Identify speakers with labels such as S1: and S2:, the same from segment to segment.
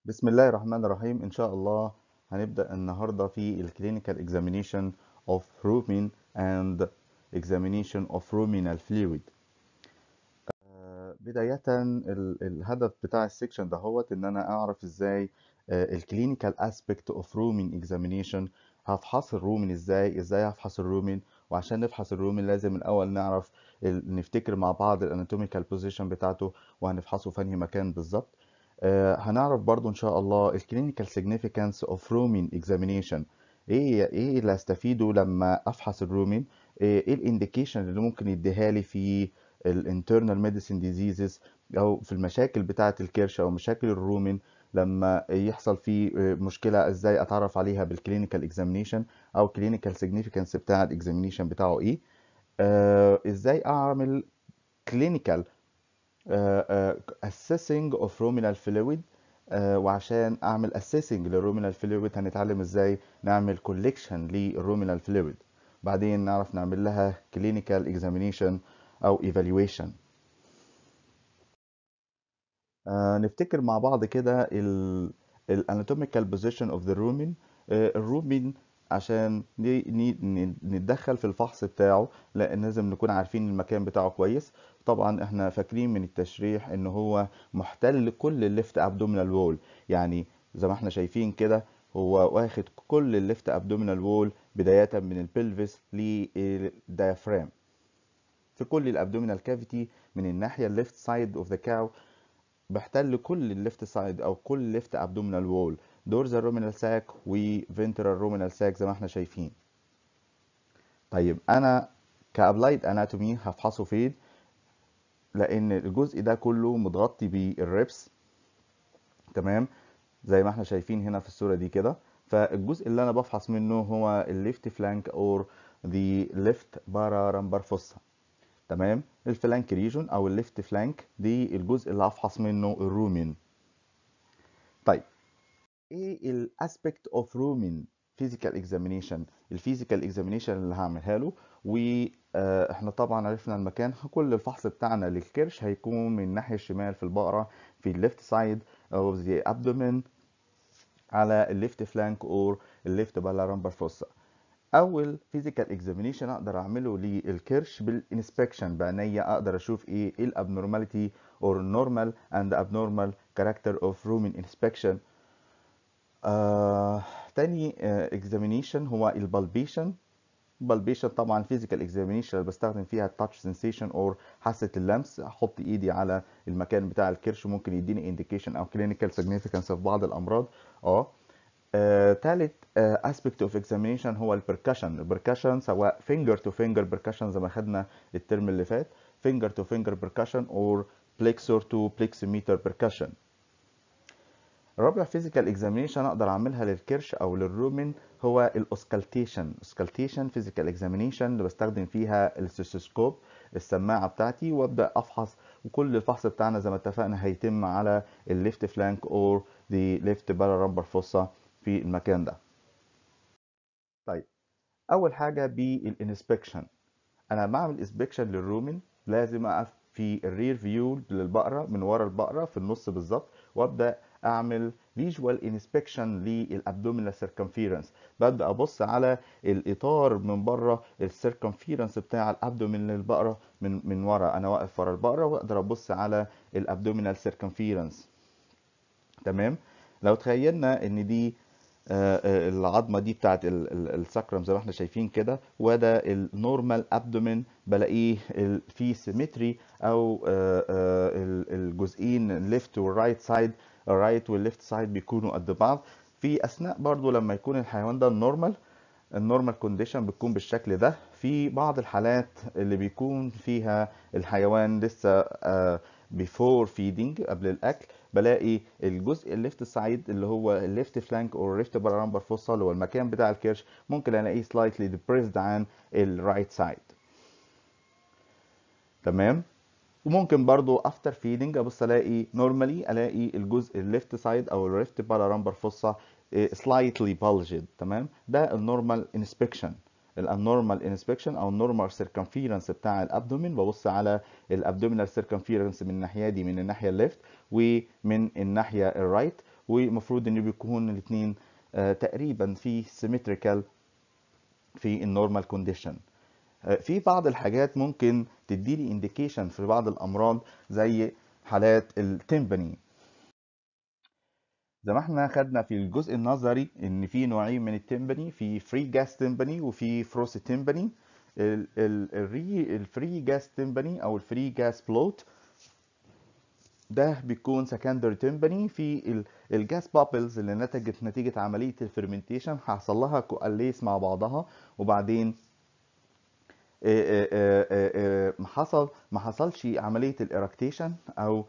S1: بسم الله الرحمن الرحيم إن شاء الله هنبدأ النهاردة في ال clinical examination of rumen and examination of ruminal fluid آه، بداية ال- الهدف بتاع السكشن ده هو إن أنا أعرف إزاي ال clinical aspect of rumen examination هفحص الرومن إزاي إزاي هفحص الرومن وعشان نفحص الرومن لازم الأول نعرف ال- نفتكر مع بعض الاناتوميكال بوزيشن بتاعته وهنفحصه في أنهي مكان بالظبط آه، هنعرف برضو ان شاء الله الكلينيكال significance of roaming examination ايه ايه اللي هستفيده لما افحص الرومين ايه الانديكيشن اللي ممكن يديها لي في الانترنال ميديسين ديزيزز او في المشاكل بتاعه الكرش او مشاكل الرومين لما يحصل فيه آه، مشكله ازاي اتعرف عليها بالكلينيكال اكزامينيشن او كلينيكال significance بتاع الاكزامينيشن بتاعه ايه آه، ازاي اعمل كلينيكال آه، آه، assessing of ruminal fluid آه، وعشان اعمل assessing للرومينال فلويد هنتعلم ازاي نعمل collection للرومينال فلويد بعدين نعرف نعمل لها clinical examination او evaluation آه، نفتكر مع بعض كده ال ال anatomical position of the rumen آه، الرومين عشان ن- ن- نتدخل في الفحص بتاعه لان لازم نكون عارفين المكان بتاعه كويس طبعا احنا فاكرين من التشريح ان هو محتل كل الليفت ابدومينال وول يعني زي ما احنا شايفين كده هو واخد كل الليفت ابدومينال وول بداية من البلفس للديافرام في كل الابدومينال كافيتي من الناحية الليفت سايد اوف ذا كاو بحتل كل الليفت سايد او كل الليفت ابدومينال وول دورزال رومينال ساك وفنترال رومينال ساك زي ما احنا شايفين طيب انا كابلايد اناتومي هفحصه فين لان الجزء ده كله متغطي بالريبس تمام زي ما احنا شايفين هنا في الصورة دي كده فالجزء اللي انا بفحص منه هو الليفت فلانك اور ذا ليفت بارا رامبر فوسا تمام الفلانك ريجون او الليفت فلانك دي الجزء اللي هفحص منه الرومين طيب ايه الاسبكت اوف رومين فيزيكال اكزامينيشن الفيزيكال اكزامينيشن اللي هعملها له واحنا طبعا عرفنا المكان كل الفحص بتاعنا للكرش هيكون من الناحيه الشمال في البقره في الليفت سايد اوف ذا ابدومين على الليفت فلانك اور الليفت بالارامبر فوسا اول فيزيكال اكزامينيشن اقدر اعمله للكرش بالانسبكشن بعينيا اقدر اشوف ايه ايه الابنورماليتي اور نورمال اند ابنورمال كاركتر اوف رومين انسبكشن آه، تاني اكزامينيشن هو البالبيشن بالبيشن طبعا فيزيكال اكزامينيشن اللي بستخدم فيها التاتش سensation اور حاسه اللمس احط ايدي على المكان بتاع الكرش ممكن يديني انديكيشن او كلينيكال significance في بعض الامراض اه آه، تالت اسبكت اوف اكزامينيشن هو البركشن البركشن سواء فينجر تو فينجر بركشن زي ما خدنا الترم اللي فات فينجر تو فينجر بركشن اور بليكسور تو بليكسيميتر بركشن رابع فيزيكال اكزامينيشن اقدر اعملها للكرش او للرومن هو الاوسكالتيشن اوسكالتيشن فيزيكال اكزامينيشن اللي بستخدم فيها السيسوسكوب السماعه بتاعتي وابدا افحص وكل الفحص بتاعنا زي ما اتفقنا هيتم على الليفت فلانك اور ذا ليفت بارا فوسا في المكان ده طيب اول حاجه بالانسبكشن انا بعمل انسبكشن للرومن لازم اقف في الرير فيو للبقره من ورا البقره في النص بالظبط وابدا اعمل فيجوال انسبكشن للابدومينال سيركمفيرنس ببدا ابص على الاطار من بره السيركمفيرنس بتاع الابدومين للبقره من من ورا انا واقف ورا البقره واقدر ابص على الابدومينال سيركمفيرنس تمام لو تخيلنا ان دي آه، آه، العظمه دي بتاعت ال- ال- الساكرم زي ما احنا شايفين كده وده النورمال ابدومين بلاقيه ال- في سيمتري او آه، آه، ال- الجزئين الليفت والرايت سايد الرايت والليفت سايد بيكونوا قد بعض في اثناء برضو لما يكون الحيوان ده النورمال النورمال كونديشن بتكون بالشكل ده في بعض الحالات اللي بيكون فيها الحيوان لسه بيفور فيدنج قبل الاكل بلاقي الجزء الليفت سايد اللي هو الليفت فلانك او الليفت بارامبر فوسا اللي هو المكان بتاع الكرش ممكن الاقيه سلايتلي ديبريسد عن الرايت سايد تمام وممكن برضو افتر فيدنج ابص الاقي نورمالي الاقي الجزء الليفت سايد او الليفت بارامبر فوسا سلايتلي bulged تمام ده النورمال انسبكشن الابنورمال انسبكشن او النورمال سيركمفيرنس بتاع الابدومين ببص على الابدومينال سيركمفيرنس من الناحيه دي من الناحيه الليفت ومن الناحيه الرايت ومفروض ان بيكون الاثنين تقريبا في سيمتريكال في النورمال كونديشن في بعض الحاجات ممكن تديلي انديكيشن في بعض الامراض زي حالات التمباني زي ما احنا خدنا في الجزء النظري ان في نوعين من التمباني في فري جاس تمباني وفي فروست تمباني الفري جاس تمباني او الفري جاس بلوت ده بيكون سكندري تمباني في الجاس بابلز اللي نتجت نتيجة عملية الفرمنتيشن حصل لها كواليس مع بعضها وبعدين ما حصل ما حصلش عملية الاراكتيشن او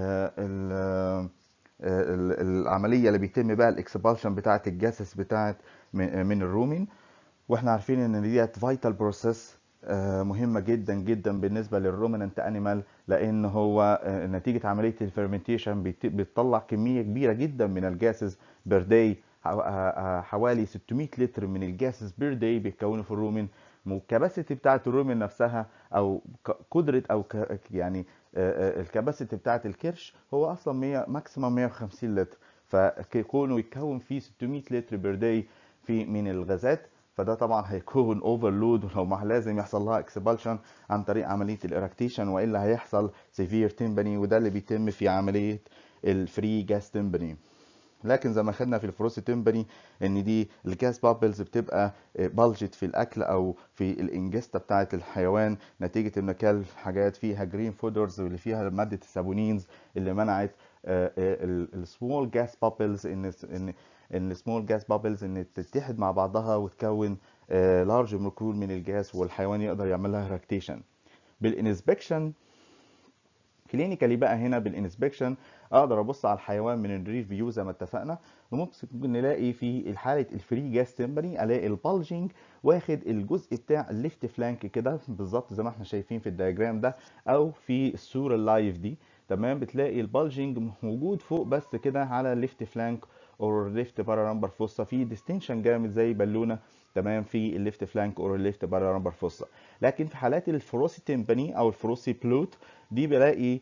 S1: العملية اللي بيتم بقى الاكسبالشن بتاعة الجاسس بتاعة من الرومين واحنا عارفين ان ديت فايتال بروسيس مهمة جدا جدا بالنسبة للرومينانت انيمال لان هو نتيجة عملية الفرمنتيشن بتطلع كمية كبيرة جدا من الجاسز بير داي حوالي 600 لتر من الجاسز بير داي بيتكونوا في الرومين الكباسيتي بتاعت الرومين نفسها او قدرة او يعني الكباسيتي بتاعت الكرش هو اصلا 100 ماكسيمم 150 لتر فكونه يتكون فيه 600 لتر بير داي في من الغازات فده طبعا هيكون اوفرلود ولو ما لازم يحصل لها اكسبالشن عن طريق عمليه الاراكتيشن والا هيحصل سيفير تمبني وده اللي بيتم في عمليه الفري جاس تمبني لكن زي ما خدنا في الفروس تمبني ان دي الجاس بابلز بتبقى بلجت في الاكل او في الانجستا بتاعه الحيوان نتيجه انه كل حاجات فيها جرين فودرز واللي فيها ماده السابونينز اللي منعت السمول جاس بابلز ان ان ان السمول جاس بابلز ان تتحد مع بعضها وتكون لارج مولكول من الجاس والحيوان يقدر يعمل لها راكتيشن بالانسبكشن كلينيكالي بقى هنا بالانسبكشن اقدر ابص على الحيوان من الرير فيو زي ما اتفقنا وممكن نلاقي في حاله الفري جاس تمبري الاقي البالجنج واخد الجزء بتاع الليفت فلانك كده بالظبط زي ما احنا شايفين في الدياجرام ده او في الصوره اللايف دي تمام بتلاقي البالجنج موجود فوق بس كده على الليفت فلانك اور ليفت بارا فوسا في ديستنشن جامد زي بالونه تمام في الليفت فلانك اور الليفت بارا فوسا لكن في حالات الفروسي تمباني او الفروسي بلوت دي بلاقي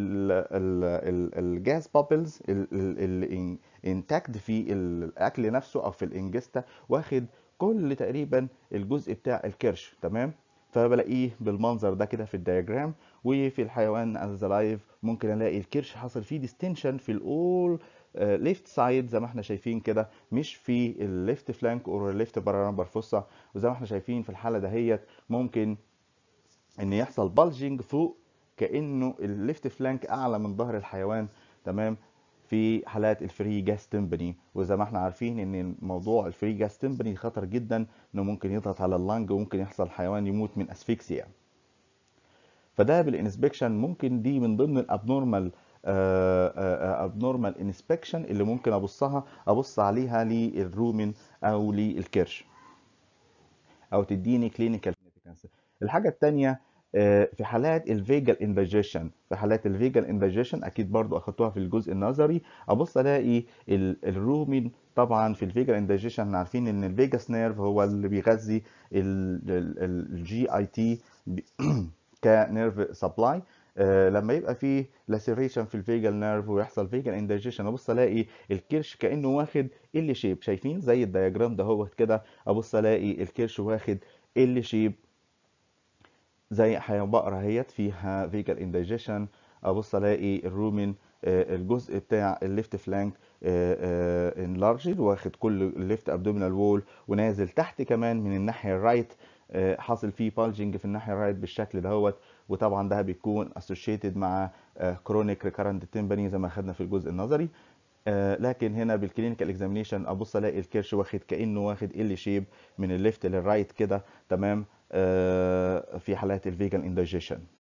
S1: الجاز بابلز اللي انتاكد في الاكل نفسه او في الانجستا واخد كل تقريبا الجزء بتاع الكرش تمام فبلاقيه بالمنظر ده كده في الدياجرام وفي الحيوان از لايف ممكن الاقي الكرش حصل فيه ديستنشن في الاول ليفت سايد زي ما احنا شايفين كده مش في الليفت فلانك او الليفت بارامبر فوسا وزي ما احنا شايفين في الحاله دهيت ممكن ان يحصل بالجنج فوق كانه الليفت فلانك اعلى من ظهر الحيوان تمام في حالات الفري جاس تمبني وزي ما احنا عارفين ان موضوع الفري جاس تمبني خطر جدا انه ممكن يضغط على اللنج وممكن يحصل الحيوان يموت من اسفيكسيا فده بالانسبكشن ممكن دي من ضمن الابنورمال ابنورمال انسبكشن اللي ممكن ابصها ابص عليها للرومن او للكرش او تديني كلينيكال الحاجه الثانيه في حالات الفيجال اندايجيشن في حالات الفيجال اندايجيشن اكيد برضو اخدتوها في الجزء النظري ابص الاقي الرومين طبعا في الفيجال اندايجيشن احنا عارفين ان الفيجاس نيرف هو اللي بيغذي الجي اي تي كنيرف سبلاي آه لما يبقى فيه لاسيريشن في الفيجال نيرف ويحصل فيجال اندايجيشن ابص الاقي الكرش كانه واخد ال شيب شايفين زي الدياجرام ده هو كده ابص الاقي الكرش واخد ال شيب زي حيوان بقرة اهيت فيها فيجال اندايجيشن ابص الاقي الرومين آه الجزء بتاع الليفت فلانك انلارجد واخد كل الليفت ابدومينال وول ونازل تحت كمان من الناحيه الرايت آه حاصل فيه بالجنج في الناحيه الرايت بالشكل دهوت وطبعا ده بيكون اسوشيتد مع كرونيك ريكارنت تمباني زي ما خدنا في الجزء النظري آه لكن هنا بالكلينيكال اكزامينيشن ابص الاقي الكرش واخد كانه واخد ال شيب من الليفت للرايت كده تمام آه في حالات الفيجن اندايجيشن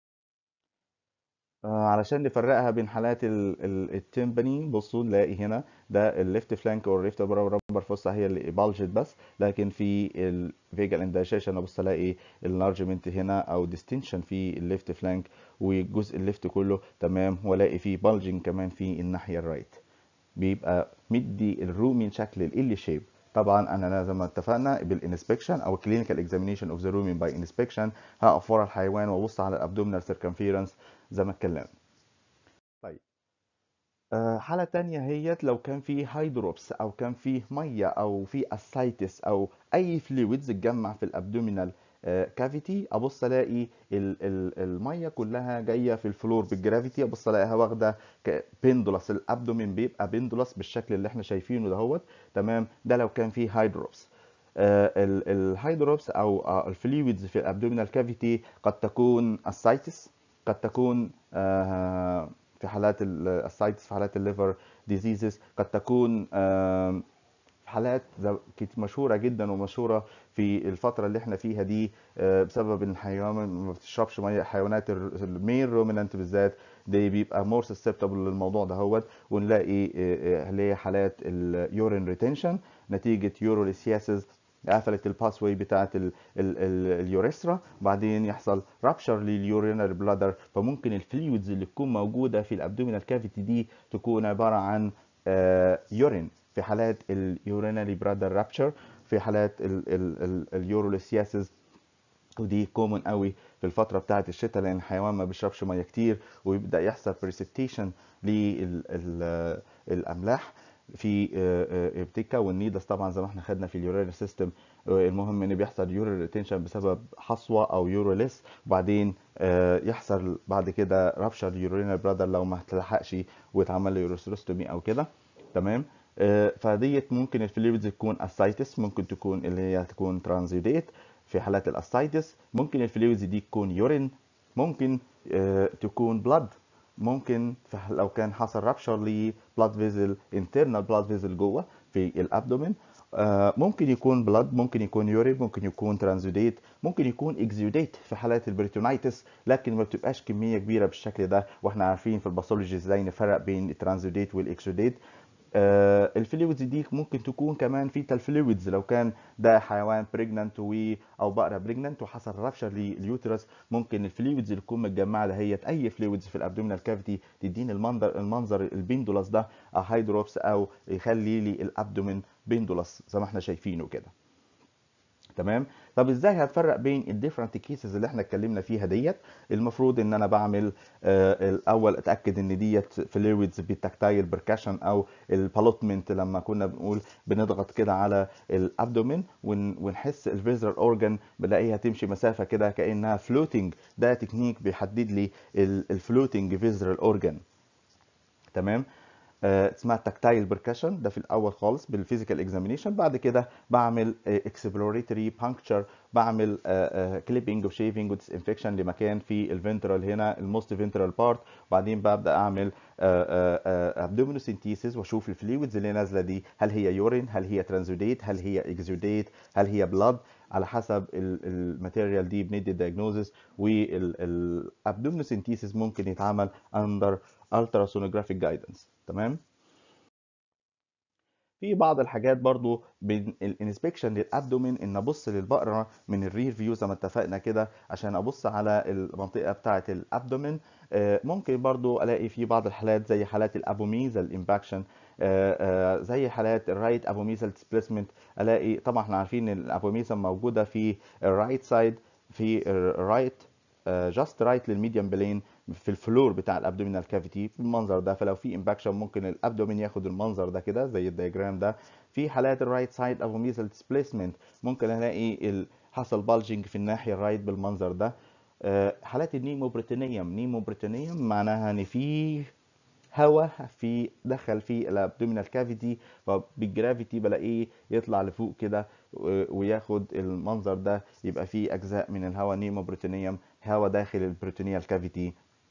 S1: آه علشان نفرقها بين حالات التمباني بصوا نلاقي هنا ده الليفت فلانك او الليفت رابر فوسا هي اللي بالجت بس لكن في الفيجال اندايجيشن ابص الاقي اللارجمنت هنا او ديستنشن في الليفت فلانك والجزء الليفت كله تمام والاقي فيه بالجنج كمان في الناحيه الرايت بيبقى مدي الرومين شكل ال شيب طبعا انا زي ما اتفقنا بالانسبكشن او كلينيكال اكزامينيشن اوف ذا رومين باي انسبكشن هقف ورا الحيوان وابص على الابدومينال سيركمفيرنس زي ما اتكلمنا طيب آه، حالة تانية هي لو كان في هايدروبس أو كان في مية أو في أسايتس أو أي فلويدز اتجمع في الأبدومينال كافيتي أبص ألاقي ال- ال- المية كلها جاية في الفلور بالجرافيتي أبص ألاقيها واخدة بندولس الأبدومين بيبقى بندولس بالشكل اللي احنا شايفينه دهوت تمام ده لو كان في هايدروبس الهايدروبس او الفلويدز في الابدومينال كافيتي قد تكون اسايتس قد تكون آه، في حالات الاسايتس في حالات الليفر ديزيزز قد تكون آم، في حالات زو- كت- مشهورة جدا ومشهورة في الفترة اللي احنا فيها دي آه، بسبب ان الحيوان ما بتشربش مية حيوانات المين رومينانت بالذات دي بيبقى مور سسبتبل للموضوع دهوت ونلاقي آه، آه، اللي هي حالات اليورين ريتنشن نتيجة يوروليسياسز قفلت الباس واي بتاعت ال- ال- ال- اليوريثرا وبعدين يحصل رابشر لليورينال بلادر فممكن الفلويدز اللي تكون موجوده في الابدومينال كافيتي دي تكون عباره عن يورين في حالات اليورينالي برادر رابشر في حالات اليوروليسياسز ودي كومن قوي في الفتره بتاعه الشتاء لان الحيوان ما بيشربش ميه كتير ويبدا يحصل بريسبتيشن للاملاح في آه، آه، بتتكون نيدس طبعا زي ما احنا خدنا في اليورينري سيستم المهم ان بيحصل يوري ريتنشن بسبب حصوه او يوروليس وبعدين آه، يحصل بعد كده رابشر يورينال برادر لو ما تلحقش ويتعمل له يوروستروستومي او كده تمام آه، فديت ممكن الفلويدز تكون اسايتس ممكن تكون اللي هي تكون ترانزيديت في حالات الاسايتس ممكن الفلويدز دي تكون يورين ممكن آه، تكون بلاد ممكن في ح- لو كان حصل رابشر لبلاد فيزل انترنال بلاد فيزل جوه في الابدومين آه، ممكن يكون بلاد ممكن يكون يورين ممكن يكون ترانزوديت ممكن يكون اكزيوديت في حالات البريتونايتس لكن ما بتبقاش كميه كبيره بالشكل ده واحنا عارفين في الباثولوجي ازاي نفرق بين الترانزوديت والاكزيوديت آه، الفلويدز دي ممكن تكون كمان فيتال فلويدز لو كان ده حيوان بريجننت و او بقره بريجننت وحصل رابشر لليوترس ممكن الفلويدز اللي تكون متجمعه دهيت اي فلويدز في الابدومينال كافيتي تديني المنظر المنظر البندولس ده هايدروبس او يخلي لي الابدومين بندولس زي ما احنا شايفينه كده تمام طب ازاي هتفرق بين الديفرنت كيسز اللي احنا اتكلمنا فيها ديت المفروض ان انا بعمل آه الاول اتاكد ان ديت فلويدز بالتكتايل بركشن او البالوتمنت لما كنا بنقول بنضغط كده على الابدومين ون ونحس الفيزرال اورجان بلاقيها تمشي مسافه كده كانها فلوتنج ده تكنيك بيحدد لي الفلوتنج فيزرال اورجان تمام آه، اسمها تكتايل بركشن ده في الاول خالص بالفيزيكال اكزامينيشن بعد كده بعمل اكسبلوريتوري بانكتشر بعمل كليبنج وشيفنج وديسانفكشن لمكان في الفنترال هنا الموست فنترال بارت وبعدين ببدا اعمل ابدومينوسينتيسيس واشوف الفلويدز اللي نازله دي هل هي يورين هل هي ترانزوديت هل هي اكزوديت هل هي بلاد على حسب الماتيريال دي بندي الدايجنوزس والابدومينوسينتيسيس ممكن يتعمل اندر ultrasonographic guidance تمام في بعض الحاجات برضو بين الانسبكشن للابدومين ان ابص للبقره من الرير فيو زي ما اتفقنا كده عشان ابص على المنطقه بتاعه الابدومين آه، ممكن برضو الاقي في بعض الحالات زي حالات الابوميزال امباكشن زي حالات الرايت ابوميزال ديسبيسمنت الاقي طبعا احنا عارفين ان الابوميزال موجوده في الرايت سايد في الرايت جاست رايت للميديم بلين في الفلور بتاع الابدومينال كافيتي بالمنظر ده فلو في امباكشن ممكن الابدومين ياخد المنظر ده كده زي الدياجرام ده في حالات الرايت سايد ابوميزال ديسبيسمنت ممكن الاقي ال- حصل بالجنج في الناحيه الرايت بالمنظر ده آه، حالات النيموبريتينيوم نيموبريتينيوم معناها ان في هواء في دخل في الابدومينال كافيتي فبالجرافيتي بلاقيه يطلع لفوق كده و- وياخد المنظر ده يبقى فيه اجزاء من الهواء نيموبريتينيوم هواء داخل البروتينيال كافيتي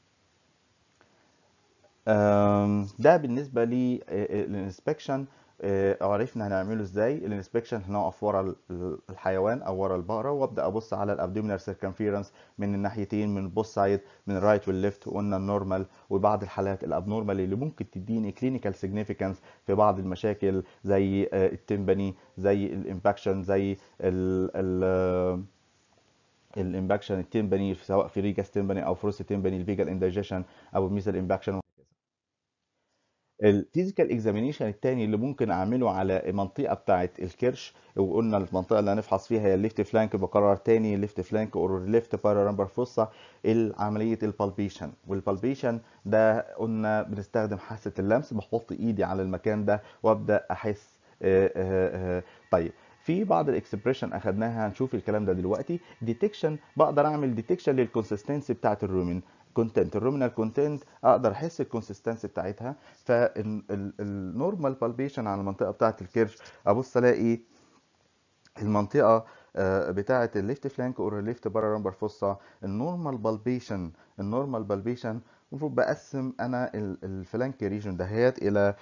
S1: أم، ده بالنسبه للانسبكشن عرفنا هنعمله ازاي الانسبكشن هنقف ورا ال- ال- الحيوان او ورا البقره وابدا ابص على الابدومينال سيركمفيرنس من الناحيتين من البوث سايد من الرايت والليفت وقلنا النورمال وبعض الحالات الابنورمال اللي ممكن تديني كلينيكال سيجنيفيكانس في بعض المشاكل زي آه، التمباني زي الامباكشن زي ال ال الامباكشن التمباني سواء في ريجاس تمباني او فروست تمباني الفيجال اندايجيشن او الميزل امباكشن الفيزيكال اكزامينيشن التاني اللي ممكن اعمله على المنطقه بتاعه الكرش وقلنا المنطقه اللي هنفحص فيها هي الليفت فلانك بكرر تاني الليفت فلانك اور ليفت بارالمبر فوسا عمليه البالبيشن والبالبيشن ده قلنا بنستخدم حاسه اللمس بحط ايدي على المكان ده وابدا احس آه، آه، آه. طيب في بعض الاكسبريشن اخدناها هنشوف الكلام ده دلوقتي ديتكشن بقدر اعمل ديتكشن للكونسستنسي بتاعت الرومين كونتنت الرومينال كونتنت اقدر احس الكونسستنسي بتاعتها فالنورمال بالبيشن على المنطقه بتاعه الكرش ابص الاقي المنطقه آه، بتاعه الليفت فلانك اور الليفت بارالمبر فوسا النورمال بالبيشن النورمال بالبيشن المفروض بقسم انا الفلانك ريجن دهيت الى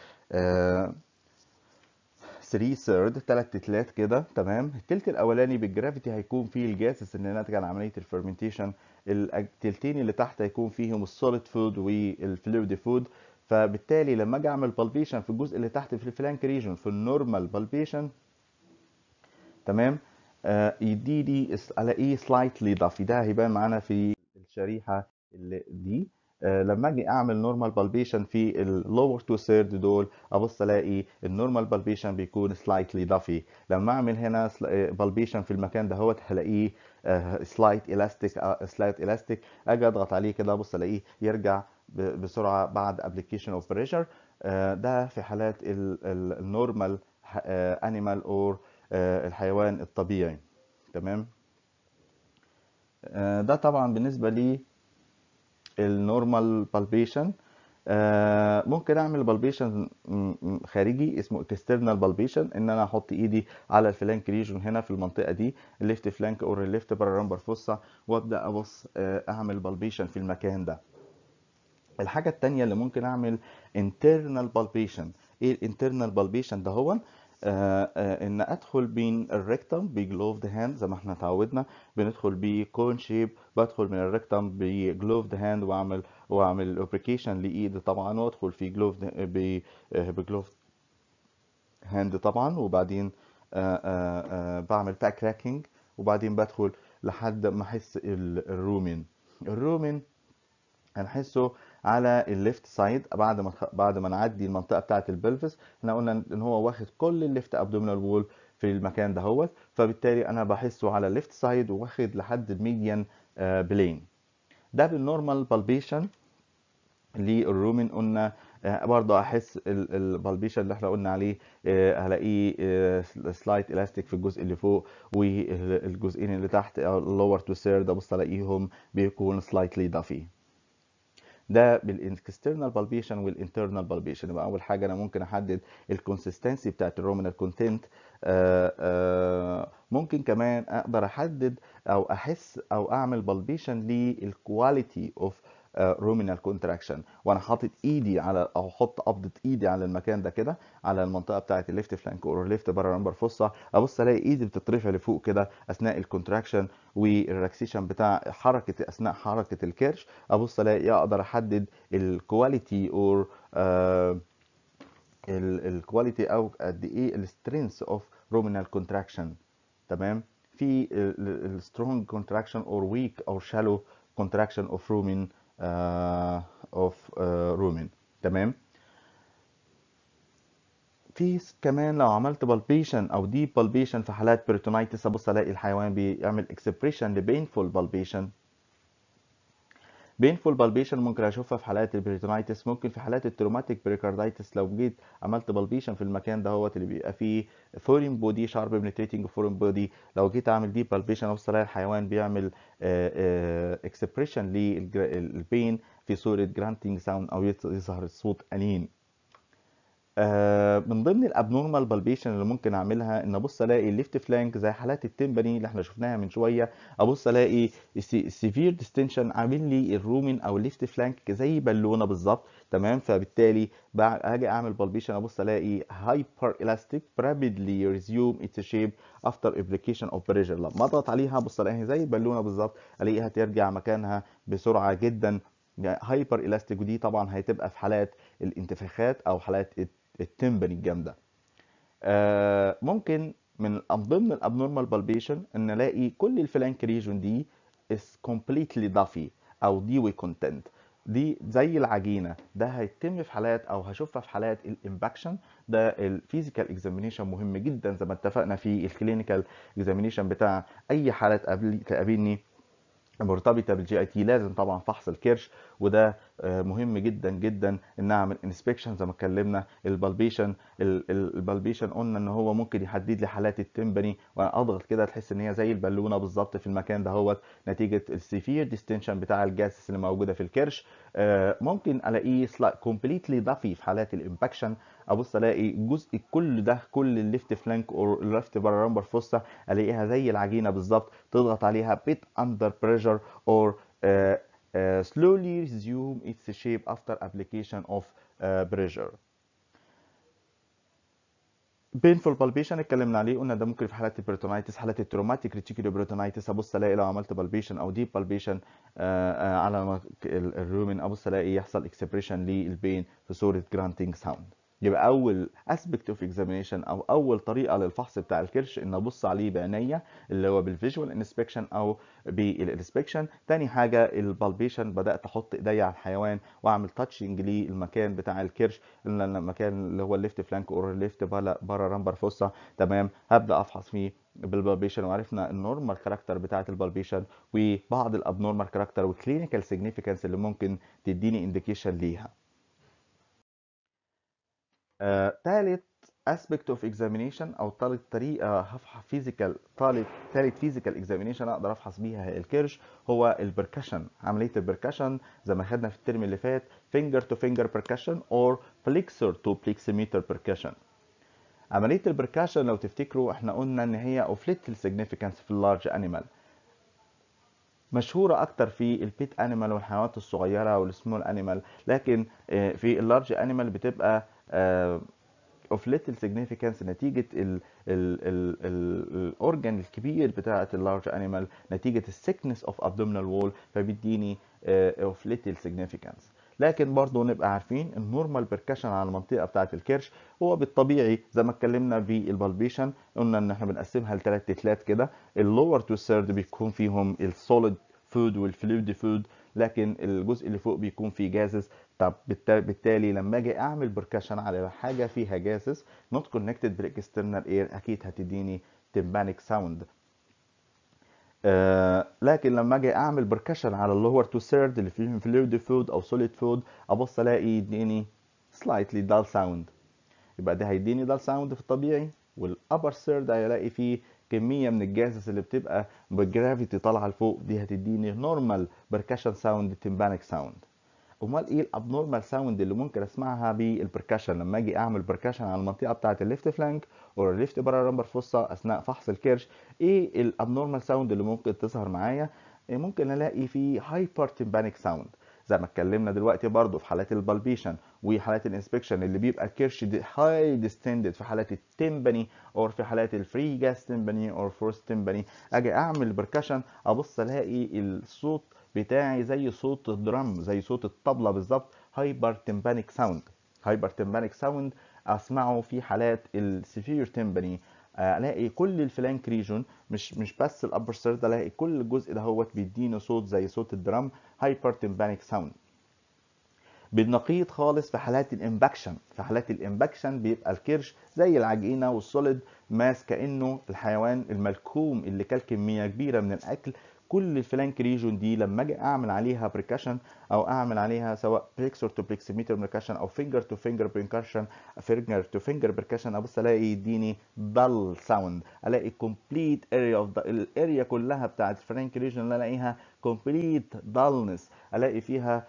S1: 3 ثيرد 3 تلات كده تمام التلت الاولاني بالجرافيتي هيكون فيه الجاسس اللي ناتج عن عمليه الفرمنتيشن التلتين اللي تحت هيكون فيهم السوليد فود والفلويد فود فبالتالي لما اجي اعمل بالبيشن في الجزء اللي تحت في الفلانك ريجن في النورمال بالبيشن تمام آه يديني الاقيه سلايتلي ضعفي ده هيبان معانا في الشريحه اللي دي آه لما اجي اعمل نورمال بالبيشن في اللور تو سيرد دول ابص الاقي النورمال بالبيشن بيكون سلايتلي ضعفي لما اعمل هنا بالبيشن في المكان ده هو هلاقيه سلايت الاستيك سلايت الاستيك اجي اضغط عليه كده ابص الاقيه يرجع بسرعه بعد ابلكيشن اوف بريشر ده في حالات النورمال انيمال اور الحيوان الطبيعي تمام آه، ده طبعا بالنسبه لي النورمال بالبيشن ممكن اعمل بالبيشن خارجي اسمه اكسترنال بالبيشن ان انا احط ايدي على الفلانك ريجون هنا في المنطقه دي الليفت فلانك اور الليفت بارالمبر فوسا وابدا ابص آه، اعمل بالبيشن في المكان ده الحاجه الثانيه اللي ممكن اعمل internal بالبيشن ايه الانترنال بالبيشن ده هو آه، آه، ان ادخل بين الريكتم بجلوفد هاند زي ما احنا اتعودنا بندخل بكون شيب بدخل من الريكتم بجلوفد هاند واعمل واعمل اوبريكيشن لايد طبعا وادخل في جلوفد بجلوفد هاند طبعا وبعدين آه، بعمل باك راكينج وبعدين بدخل لحد ما احس الرومين الرومين هنحسه على الليفت سايد بعد ما بعد ما نعدي المنطقه بتاعه البلفس احنا قلنا ان هو واخد كل الليفت ابدومينال وول في المكان دهوت فبالتالي انا بحسه على الليفت سايد واخد لحد الميديان بلين ده بالنورمال بالبيشن للرومين قلنا آه، برضه احس البالبيشن اللي احنا قلنا عليه آه، هلاقيه سلايت الاستيك في الجزء اللي فوق والجزئين اللي تحت اللور تو سيرد ابص الاقيهم بيكون سلايتلي ضافي ده بالاكسترنال بالبيشن والانترنال بالبيشن يبقى اول حاجه انا ممكن احدد الكونسستنسي بتاعت الرومينال كونتنت ممكن كمان اقدر احدد او احس او اعمل بالبيشن للكواليتي اوف رومينال كونتراكشن وانا حاطط ايدي على او احط قبضه ايدي على المكان ده كده على المنطقه بتاعه الليفت فلانك اور ليفت بارالمبر فوسا ابص الاقي ايدي بتترفع لفوق كده اثناء الكونتراكشن والريلاكسيشن بتاع حركه اثناء حركه الكرش ابص الاقي اقدر احدد الكواليتي اور الكواليتي او قد ايه السترينث اوف رومينال كونتراكشن تمام في السترونج كونتراكشن اور ويك اور شالو كونتراكشن اوف رومين اوف رومين تمام في كمان لو عملت بالبيشن او دي بالبيشن في حالات بيرتونايتس ابص الاقي الحيوان بيعمل اكسبريشن لبينفول بالبيشن بينفول بالبيشن ممكن اشوفها في حالات البريتونايتس ممكن في حالات التروماتيك بريكاردايتس لو جيت عملت بالبيشن في المكان دهوت اللي بيبقى فيه فورين بودي شارب بنتريتنج فورين بودي لو جيت اعمل دي بالبيشن ابص الاقي الحيوان بيعمل اكسبريشن للبين في صوره جرانتنج ساوند او يظهر صوت انين آه، من ضمن الابنورمال بالبيشن اللي ممكن اعملها ان ابص الاقي الليفت فلانك زي حالات التمباني اللي احنا شفناها من شويه ابص الاقي السيفير ديستنشن عامل لي الرومين او الليفت فلانك زي بالونه بالظبط تمام فبالتالي هاجي اعمل بالبيشن ابص الاقي هايبر الاستيك رابيدلي ريزيوم اتس شيب افتر ابلكيشن اوف بريشر لما اضغط عليها ابص الاقيها زي البالونه بالظبط الاقيها ترجع مكانها بسرعه جدا هايبر الاستيك ودي طبعا هتبقى في حالات الانتفاخات او حالات التمبني الجامده آه ممكن من ضمن الابنورمال بالبيشن ان الاقي كل الفلانك ريجون دي is completely ضافي او ديوي كونتنت دي زي العجينه ده هيتم في حالات او هشوفها في حالات الامباكشن ده الفيزيكال اكزامينيشن مهم جدا زي ما اتفقنا في الكلينيكال اكزامينيشن بتاع اي حاله تقابلني مرتبطه بالجي اي تي لازم طبعا فحص الكرش وده مهم جدا جدا ان اعمل انسبكشن زي ما اتكلمنا البالبيشن البالبيشن قلنا ان هو ممكن يحدد لي حالات التمبني وانا اضغط كده تحس ان هي زي البالونه بالظبط في المكان دهوت نتيجه السيفير ديستنشن بتاع الجاسس اللي موجوده في الكرش ممكن الاقيه كومبليتلي ضفي في حالات الامباكشن ابص الاقي جزء كل ده كل الليفت فلانك او الليفت بارامبر فوسا الاقيها زي العجينه بالظبط تضغط عليها بيت اندر بريشر اور Uh, slowly resume its shape after application of uh, pressure. painful palpation اتكلمنا عليه قلنا ده ممكن في حالات البريتونايتس حالات التروماتيك ريتيكولو بريتونايتس ابص الاقي لو عملت بالبيشن او ديب بالبيشن على الرومن ابص الاقي يحصل اكسبريشن للبين في صوره جرانتنج ساوند يبقى اول اسبكت اوف اكزامينيشن او اول طريقه للفحص بتاع الكرش ان ابص عليه بعينيا اللي هو بالفيجوال انسبكشن او بالانسبكشن تاني حاجه البالبيشن بدات احط ايديا على الحيوان واعمل تاتشنج للمكان بتاع الكرش المكان اللي هو الليفت فلانك اور الليفت بارا رامبر فوسا تمام هبدا افحص فيه بالبالبيشن وعرفنا النورمال كاركتر بتاعه البالبيشن وبعض الابنورمال كاركتر والكلينيكال سيجنيفيكانس اللي ممكن تديني انديكيشن ليها ثالث aspect of examination او ثالث طريقه هفحص فيزيكال ثالث ثالث فيزيكال اكزامينيشن اقدر افحص بيها الكرش هو البركشن عمليه البركشن زي ما خدنا في الترم اللي فات finger to finger percussion or flexor to pleximeter percussion عمليه البركشن لو تفتكروا احنا قلنا ان هي of little significance في اللارج انيمال مشهوره اكتر في البيت انيمال والحيوانات الصغيره والسمول انيمال لكن في اللارج انيمال بتبقى اوف ليتل سيجنيفيكانس نتيجه الاورجان الكبير بتاعه اللارج انيمال نتيجه السكنس اوف ابدومينال وول فبيديني اوف ليتل سيجنيفيكانس لكن برضه نبقى عارفين النورمال بيركشن على المنطقه بتاعه الكرش هو بالطبيعي زي ما اتكلمنا في البالبيشن قلنا ان احنا بنقسمها لثلاث تتلات كده اللور تو ثيرد بيكون فيهم السوليد فود والفلويد فود لكن الجزء اللي فوق بيكون فيه جازز طب بالتالي لما اجي اعمل بركشن على حاجه فيها جازز نوت كونكتد بالاكسترنال اير اكيد هتديني تمبانيك ساوند آه لكن لما اجي اعمل بركشن على اللور تو ثيرد اللي فيهم فلويد فود او سوليد فود ابص الاقي يديني سلايتلي دال ساوند يبقى ده هيديني دال ساوند في الطبيعي والابر ثيرد هيلاقي فيه كميه من الجازز اللي بتبقى بالجرافيتي طالعه لفوق دي هتديني نورمال بركشن ساوند تمبانيك ساوند امال ايه الابنورمال ساوند اللي ممكن اسمعها بالبركشن لما اجي اعمل بركشن على المنطقه بتاعه الليفت فلانك او الليفت برا رامبر فوسا اثناء فحص الكرش ايه الابنورمال ساوند اللي ممكن تظهر معايا إيه ممكن الاقي فيه هايبر تمبانيك ساوند زي ما اتكلمنا دلوقتي برضو في حالات البالبيشن وحالات الانسبكشن اللي بيبقى الكرش هاي ديستندد في حالات التمبني او في حالات الفري جاس تمبني او فورس تمبني اجي اعمل بركشن ابص الاقي الصوت بتاعي زي صوت الدرام زي صوت الطبلة بالظبط هايبر تمبانيك ساوند هايبر تمبانيك ساوند اسمعه في حالات السيفير تمباني الاقي كل الفلانك ريجون مش مش بس الابر سيرد الاقي كل الجزء ده هو بيديني صوت زي صوت الدرام هايبر تمبانيك ساوند بالنقيض خالص في حالات الامباكشن في حالات الامباكشن بيبقى الكرش زي العجينه والسوليد ماس كانه الحيوان الملكوم اللي كل كميه كبيره من الاكل كل الفلانك ريجون دي لما اجي اعمل عليها بريكشن او اعمل عليها سواء بليكسور تو بليكسيميتر بريكشن او فينجر تو فينجر بريكشن فينجر تو فينجر بريكشن ابص الاقي يديني دال ساوند الاقي كومبليت اريا اوف الاريا كلها بتاعت الفلانك ريجون الاقيها كومبليت دالنس الاقي فيها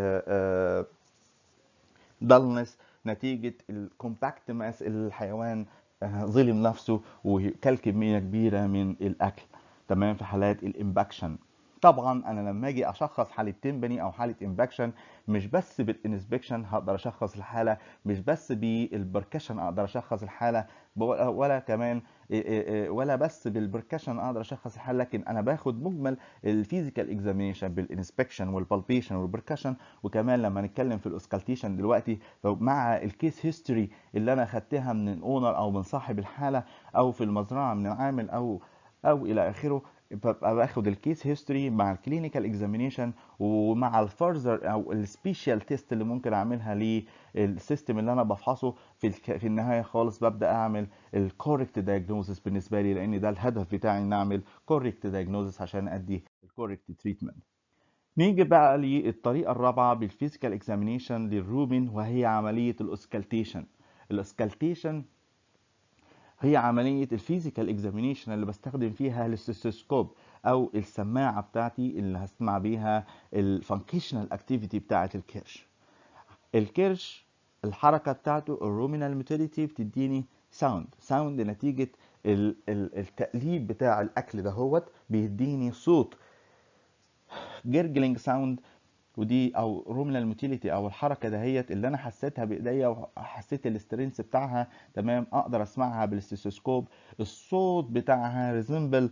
S1: دالنس نتيجه الكومباكت ماس الحيوان ظلم نفسه وكل كميه كبيره من الاكل تمام في حالات الامباكشن طبعا انا لما اجي اشخص حاله تمبني او حاله امباكشن مش بس بالانسبكشن هقدر اشخص الحاله مش بس بالبركشن اقدر اشخص الحاله ولا كمان ولا بس بالبركشن اقدر اشخص الحاله لكن انا باخد مجمل الفيزيكال اكزامينشن بالانسبكشن والبالبيشن والبركشن وكمان لما نتكلم في الاوسكالتيشن دلوقتي مع الكيس هيستوري اللي انا خدتها من الاونر او من صاحب الحاله او في المزرعه من العامل او او الى اخره ببقى باخد الكيس هيستوري مع الكلينيكال اكزامينيشن ومع الفرزر او السبيشال تيست اللي ممكن اعملها للسيستم اللي انا بفحصه في الك... في النهايه خالص ببدا اعمل الكوريكت دايجنوزس بالنسبه لي لان ده الهدف بتاعي ان اعمل كوريكت دايجنوزس عشان ادي الكوريكت تريتمنت نيجي بقى للطريقه الرابعه بالفيزيكال اكزامينيشن للروبين وهي عمليه الاسكالتيشن الاسكالتيشن هي عملية الفيزيكال اكزامينيشن اللي بستخدم فيها الستيثوسكوب او السماعة بتاعتي اللي هسمع بيها الفانكشنال اكتيفيتي بتاعت الكرش الكرش الحركة بتاعته الرومينال موتيليتي بتديني ساوند ساوند نتيجة ال- ال- التقليب بتاع الاكل دهوت بيديني صوت جرجلينج ساوند ودي او رومينال موتيليتي او الحركه دهيت اللي انا حسيتها بايديا وحسيت الاسترنس بتاعها تمام اقدر اسمعها بالاستيثوسكوب الصوت بتاعها ريزمبل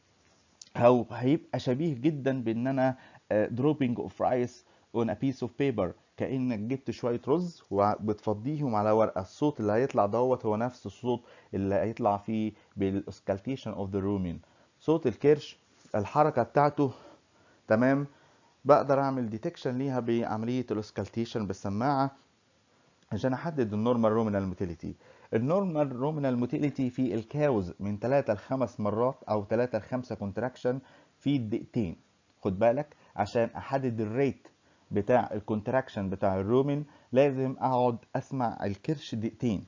S1: او هيبقى شبيه جدا بان انا دروبينج اوف رايس اون ا بيس اوف بيبر كانك جبت شويه رز وبتفضيهم على ورقه الصوت اللي هيطلع دوت هو نفس الصوت اللي هيطلع فيه بالاسكالتيشن اوف ذا رومين صوت الكرش الحركه بتاعته تمام بقدر اعمل ديتكشن ليها بعمليه الاسكالتيشن بالسماعه عشان احدد النورمال رومينال موتيليتي النورمال رومينال موتيليتي في الكاوز من 3 ل 5 مرات او 3 ل 5 كونتراكشن في دقيقتين خد بالك عشان احدد الريت بتاع الكونتراكشن بتاع الرومين لازم اقعد اسمع الكرش دقيقتين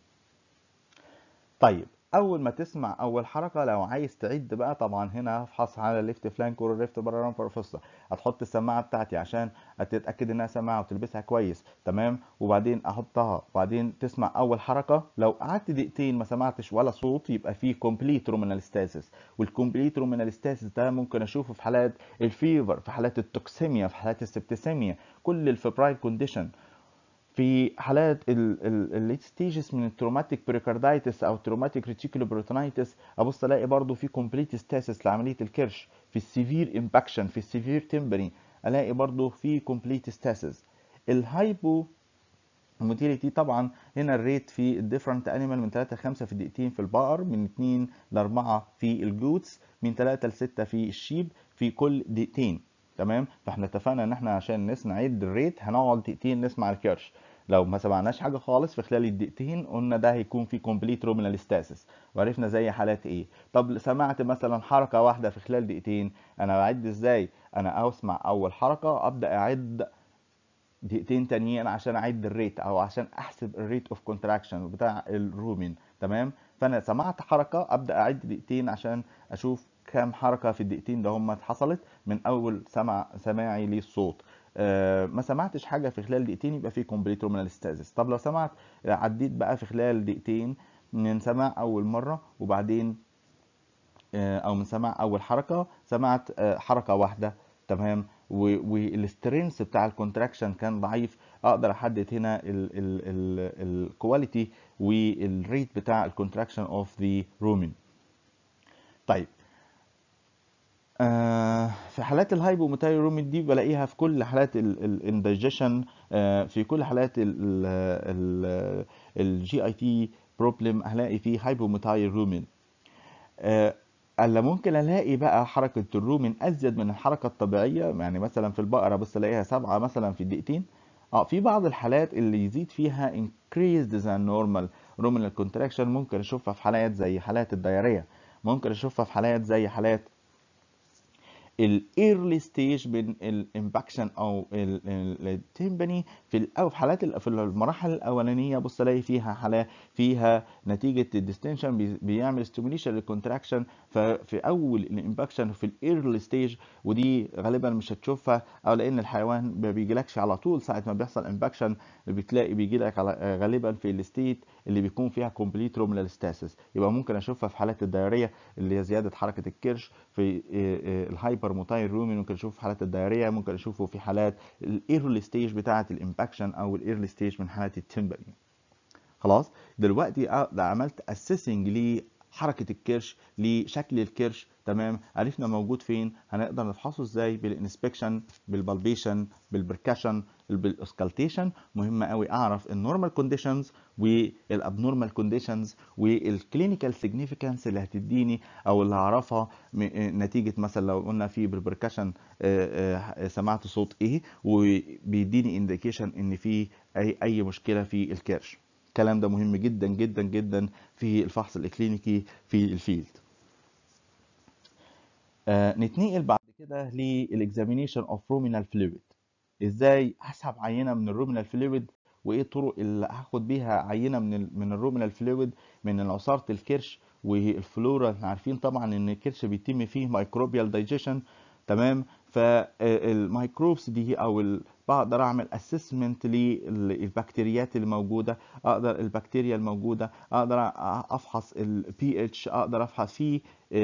S1: طيب اول ما تسمع اول حركه لو عايز تعد بقى طبعا هنا افحص على الليفت فلانك والليفت برا فرفصه هتحط السماعه بتاعتي عشان تتاكد انها سماعه وتلبسها كويس تمام وبعدين احطها وبعدين تسمع اول حركه لو قعدت دقيقتين ما سمعتش ولا صوت يبقى في كومبليت رومينال ستاسيس والكومبليت رومينال ستاسيس ده ممكن اشوفه في حالات الفيفر في حالات التوكسيميا في حالات السبتسيميا كل الفبرايل كونديشن في حالات الليت ستيجز من التروماتيك بريكاردايتس او تروماتيك ريتيكولو بروتونايتس ابص الاقي برضو في كومبليت ستاسيس لعمليه الكرش في السيفير امباكشن في السيفير تمبري الاقي برضو في كومبليت ستاسيس الهايبو موتيليتي طبعا هنا الريت في الديفرنت انيمال من 3 ل 5 في دقيقتين في البقر من 2 ل 4 في الجوتس من 3 ل 6 في الشيب في كل دقيقتين تمام فاحنا اتفقنا ان احنا عشان نسمع عد الريت هنقعد دقيقتين نسمع الكرش لو ما سمعناش حاجه خالص في خلال الدقيقتين قلنا ده هيكون في كومبليت رومينال ستاسيس وعرفنا زي حالات ايه طب سمعت مثلا حركه واحده في خلال دقيقتين انا بعد ازاي انا اسمع اول حركه ابدا اعد دقيقتين تانيين عشان اعد الريت او عشان احسب الريت اوف كونتراكشن بتاع الرومين تمام فانا سمعت حركه ابدا اعد دقيقتين عشان اشوف كام حركه في الدقيقتين ده هم حصلت من اول سمع سماعي للصوت أه ما سمعتش حاجه في خلال دقيقتين يبقى في كومبليت رومينال ستازيس طب لو سمعت عديت بقى في خلال دقيقتين من سماع اول مره وبعدين أه او من سماع اول حركه سمعت أه حركه واحده تمام والسترينث بتاع الكونتراكشن كان ضعيف اقدر احدد هنا الكواليتي والريت بتاع الكونتراكشن اوف ذا رومين طيب آه في حالات الهايبوموتايل رومين دي بلاقيها في كل حالات الانديجيشن آه في كل حالات الجي اي تي بروبلم هلاقي فيه هايبوموتايل رومين آه الا ممكن الاقي بقى حركه الرومين ازيد من الحركه الطبيعيه يعني مثلا في البقره بس الاقيها سبعه مثلا في دقيقتين اه في بعض الحالات اللي يزيد فيها increased than normal ruminal contraction ممكن اشوفها في حالات زي حالات الدياريه ممكن اشوفها في حالات زي حالات الايرلي ستيج من الامباكشن او التيمباني في او في حالات في المراحل الاولانيه بص الاقي فيها حالات فيها نتيجه الديستنشن بيعمل ستيميوليشن للكونتراكشن ففي اول الامباكشن في الايرلي ستيج ودي غالبا مش هتشوفها او لان الحيوان ما بيجيلكش على طول ساعه ما بيحصل امباكشن بتلاقي بيجي لك على غالبا في الستيت اللي بيكون فيها كومبليت رومينال ستاسيس يبقى ممكن اشوفها في حالات الدايريه اللي هي زياده حركه الكرش في الهايبر موتايل رومين ممكن اشوفه في حالات الدايريه ممكن اشوفه في حالات الايرلي ستيج بتاعه الامباكشن او الايرلي ستيج من حالات التمبري خلاص دلوقتي عملت اسيسنج لحركه الكرش لشكل الكرش تمام عرفنا موجود فين هنقدر نفحصه ازاي بالانسبكشن بالبالبيشن بالبركشن بالاوسكالتيشن مهم قوي اعرف النورمال كونديشنز والابنورمال كونديشنز والكلينيكال سيجنيفيكانس اللي هتديني او اللي هعرفها نتيجه مثلا لو قلنا في بالبركشن سمعت صوت ايه وبيديني انديكيشن ان في اي اي مشكله في الكرش الكلام ده مهم جدا جدا جدا في الفحص الاكلينيكي في الفيلد آه نتنقل بعد كده للاكزامينيشن اوف رومينال فلويد ازاي هسحب عينه من الرومينال فلويد وايه الطرق اللي هاخد بيها عينه من ال من الرومينال فلويد من عصاره الكرش والفلورا احنا عارفين طبعا ان الكرش بيتم فيه مايكروبيال دايجيشن تمام فالميكروبس دي او بقدر اعمل اسسمنت للبكتيريات اللي موجوده اقدر البكتيريا الموجوده اقدر افحص البي اتش اقدر افحص فيه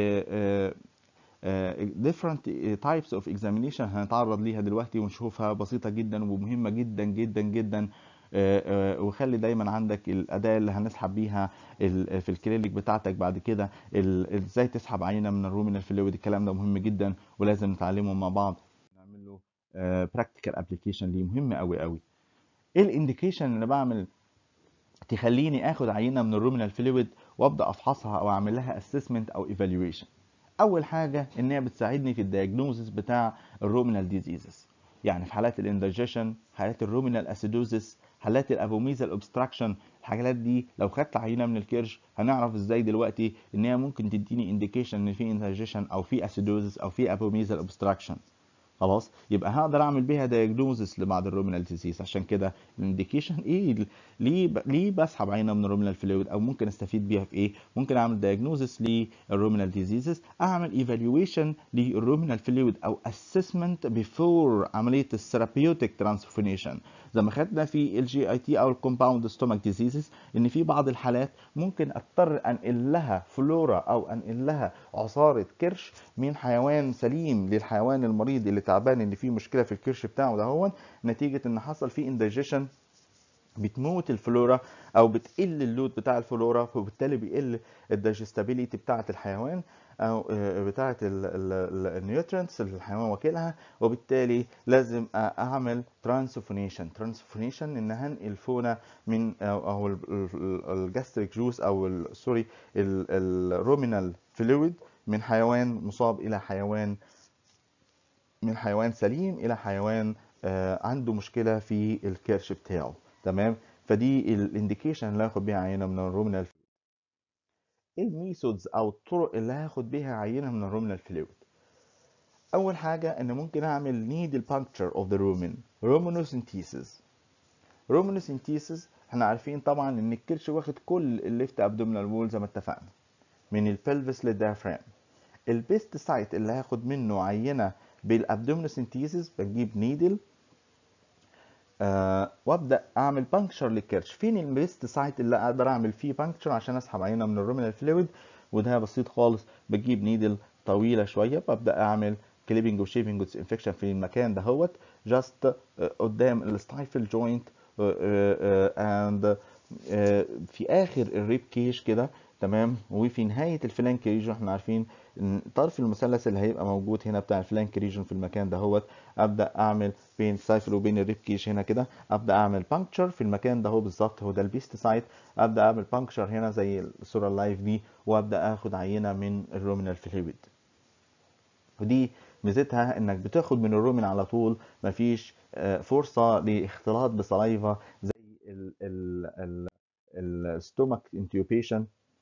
S1: different types of examination هنتعرض ليها دلوقتي ونشوفها بسيطة جدا ومهمة جدا جدا جدا وخلي دايما عندك الأداة اللي هنسحب بيها في الكلينيك بتاعتك بعد كده ازاي تسحب عينة من الرومينال فلويد الكلام ده مهم جدا ولازم نتعلمه مع بعض نعمل له براكتيكال ابلكيشن ليه مهم قوي قوي ايه الانديكيشن اللي بعمل تخليني اخد عينة من الرومينال فلويد وابدا افحصها او اعمل لها اسسمنت او ايفالويشن اول حاجه ان هي بتساعدني في الدياجنوزس بتاع الرومينال ديزيزز يعني في حالات الانديجيشن حالات الرومينال اسيدوزس حالات الابوميزال اوبستراكشن الحاجات دي لو خدت عينه من الكرش هنعرف ازاي دلوقتي ان هي ممكن تديني انديكيشن ان في انديجيشن او في اسيدوزس او في ابوميزال اوبستراكشن خلاص يبقى هقدر اعمل بيها دايجنوزس لبعض الرومينال ديزيز عشان كده الانديكيشن ايه ليه ب... ليه بسحب عينه من الرومينال فلويد او ممكن استفيد بيها في ايه ممكن اعمل دايجنوزس للرومينال ديزيزز اعمل ايفالويشن للرومينال فلويد او اسسمنت بيفور عمليه الثيرابيوتيك ترانسفورميشن زي ما خدنا في الجي اي تي او الكومباوند ستومك ديزيزز ان في بعض الحالات ممكن اضطر انقل لها فلورا او انقل لها عصاره كرش من حيوان سليم للحيوان المريض اللي تعبان ان في مشكله في الكرش بتاعه ده هو نتيجه ان حصل فيه انديجيشن بتموت الفلورا او بتقل اللود بتاع الفلورا فبالتالي بيقل الدايجستابيليتي بتاعه الحيوان او بتاعه النيوترينتس اللي الحيوان واكلها وبالتالي لازم اعمل ترانسفونيشن ترانسفونيشن ان هنقل فونا من او الجاستريك جوس او سوري الرومينال فلويد من حيوان مصاب الى حيوان من حيوان سليم الى حيوان عنده مشكله في الكرش بتاعه تمام فدي الانديكيشن اللي هاخد بيها عينه من الرومينال ايه الميثودز او الطرق اللي هاخد بيها عينه من الرومينال فلويد اول حاجه ان ممكن اعمل نيدل puncture اوف ذا رومين رومونوسنتيسيس رومونوسنتيسيس احنا عارفين طبعا ان الكرش واخد كل الليفت ابدومينال وول زي ما اتفقنا من البلفس للديافرام البيست سايت اللي هاخد منه عينه بالابدومينوسنتيسيس بجيب نيدل آه وابدا اعمل بانكشر للكرش فين البيست سايت اللي اقدر اعمل فيه بانكشر عشان اسحب عينه من الرومينال فلويد وده بسيط خالص بجيب نيدل طويله شويه ببدا اعمل كليبنج وشيفنج انفكشن في المكان دهوت جاست قدام الستايفل جوينت اند في اخر الريب كيش كده تمام وفي نهايه الفلانك ريجن احنا عارفين ان طرف المثلث اللي هيبقى موجود هنا بتاع الفلانك ريجن في المكان دهوت ابدا اعمل بين السايفل وبين الريب كيش هنا كده ابدا اعمل بانكتشر في المكان ده هو بالظبط هو ده البيست سايت ابدا اعمل بانكتشر هنا زي الصوره اللايف دي وابدا اخد عينه من الرومينال فلويد ودي ميزتها انك بتاخد من الرومين على طول مفيش فرصه لاختلاط بصلايفا زي الستومك انتيوبيشن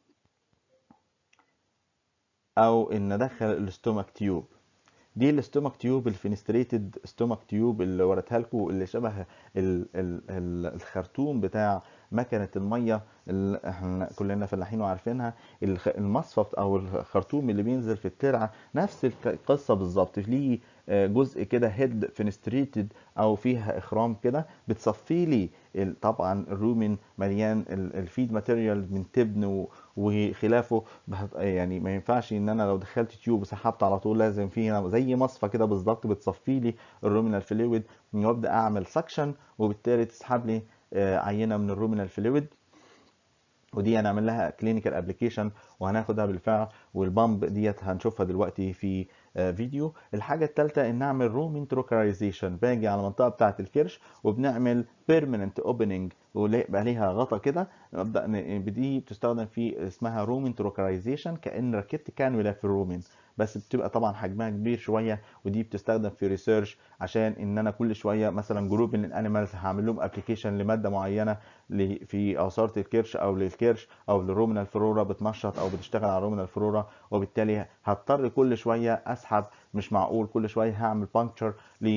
S1: او ان ادخل الاستومك تيوب دي الاستومك تيوب الفينستريتد ستومك تيوب اللي وريتها لكم اللي شبه ال ال ال الخرطوم بتاع مكنه الميه اللي احنا كلنا فلاحين وعارفينها المصفى او الخرطوم اللي بينزل في الترعه نفس القصه بالظبط ليه جزء كده هيد فينستريتد او فيها اخرام كده بتصفي لي طبعا الرومين مليان الفيد ماتيريال من تبن وخلافه يعني ما ينفعش ان انا لو دخلت تيوب وسحبت على طول لازم فيها زي مصفى كده بالظبط بتصفي لي الرومينال فلويد وابدا اعمل سكشن وبالتالي تسحب لي عينه من الرومينال فلويد ودي هنعمل لها كلينيكال ابلكيشن وهناخدها بالفعل والبامب ديت هنشوفها دلوقتي في آه، فيديو الحاجه الثالثه ان نعمل روم انتروكرايزيشن باجي على المنطقه بتاعه الكرش وبنعمل بيرمننت اوبننج ويبقى ليها غطا كده نبدا ن- دي بتستخدم في اسمها روم انتروكرايزيشن كان ركبت كانولا في الرومن بس بتبقى طبعا حجمها كبير شويه ودي بتستخدم في ريسيرش عشان ان انا كل شويه مثلا جروب من الانيمالز هعمل لهم ابلكيشن لماده معينه ل- في عصاره الكرش او للكرش او للرومنال فلورا بتنشط او بتشتغل على الرومنال فلورا وبالتالي هضطر كل شويه اسحب مش معقول كل شويه هعمل بانكتشر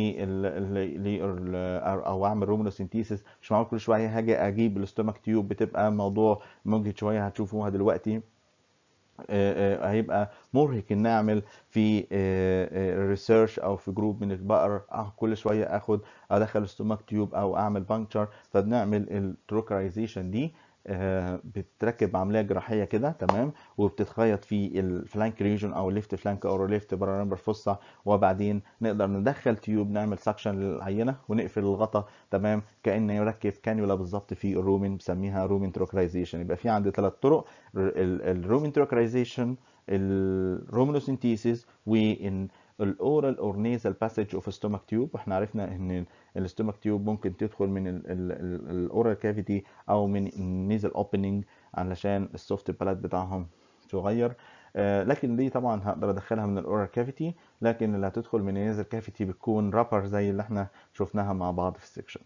S1: او اعمل رومنوسينتيسيس مش معقول كل شويه هاجي اجيب الاستومك تيوب بتبقى موضوع مجهد شويه هتشوفوها دلوقتي آه، آه، هيبقى مرهق ان اعمل في ريسيرش او في جروب من البقر آه، كل شويه اخد ادخل ستومك تيوب او اعمل بانكتشر فبنعمل التروكرايزيشن دي آه، بتركب عمليه جراحيه كده تمام وبتتخيط في الفلانك ريجون او الليفت فلانك او ليفت برانبر فوسا وبعدين نقدر ندخل تيوب نعمل سكشن للعينه ونقفل الغطا تمام كان يركب كانيولا بالظبط في الرومن بسميها رومن تروكرايزيشن يبقى في عندي ثلاث طرق الرومن تروكرايزيشن الرومنوسينتيسيس وان الاورال اور نيزل باسج اوف ستومك تيوب واحنا عرفنا ان الستومك تيوب ممكن تدخل من الاورال كافيتي او من النيزل اوبننج علشان السوفت بالات بتاعهم صغير آه، لكن دي طبعا هقدر ادخلها من الاورال كافيتي لكن اللي هتدخل من النيزل كافيتي بتكون رابر زي اللي احنا شفناها مع بعض في السكشن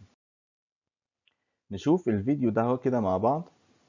S1: نشوف الفيديو ده هو كده مع بعض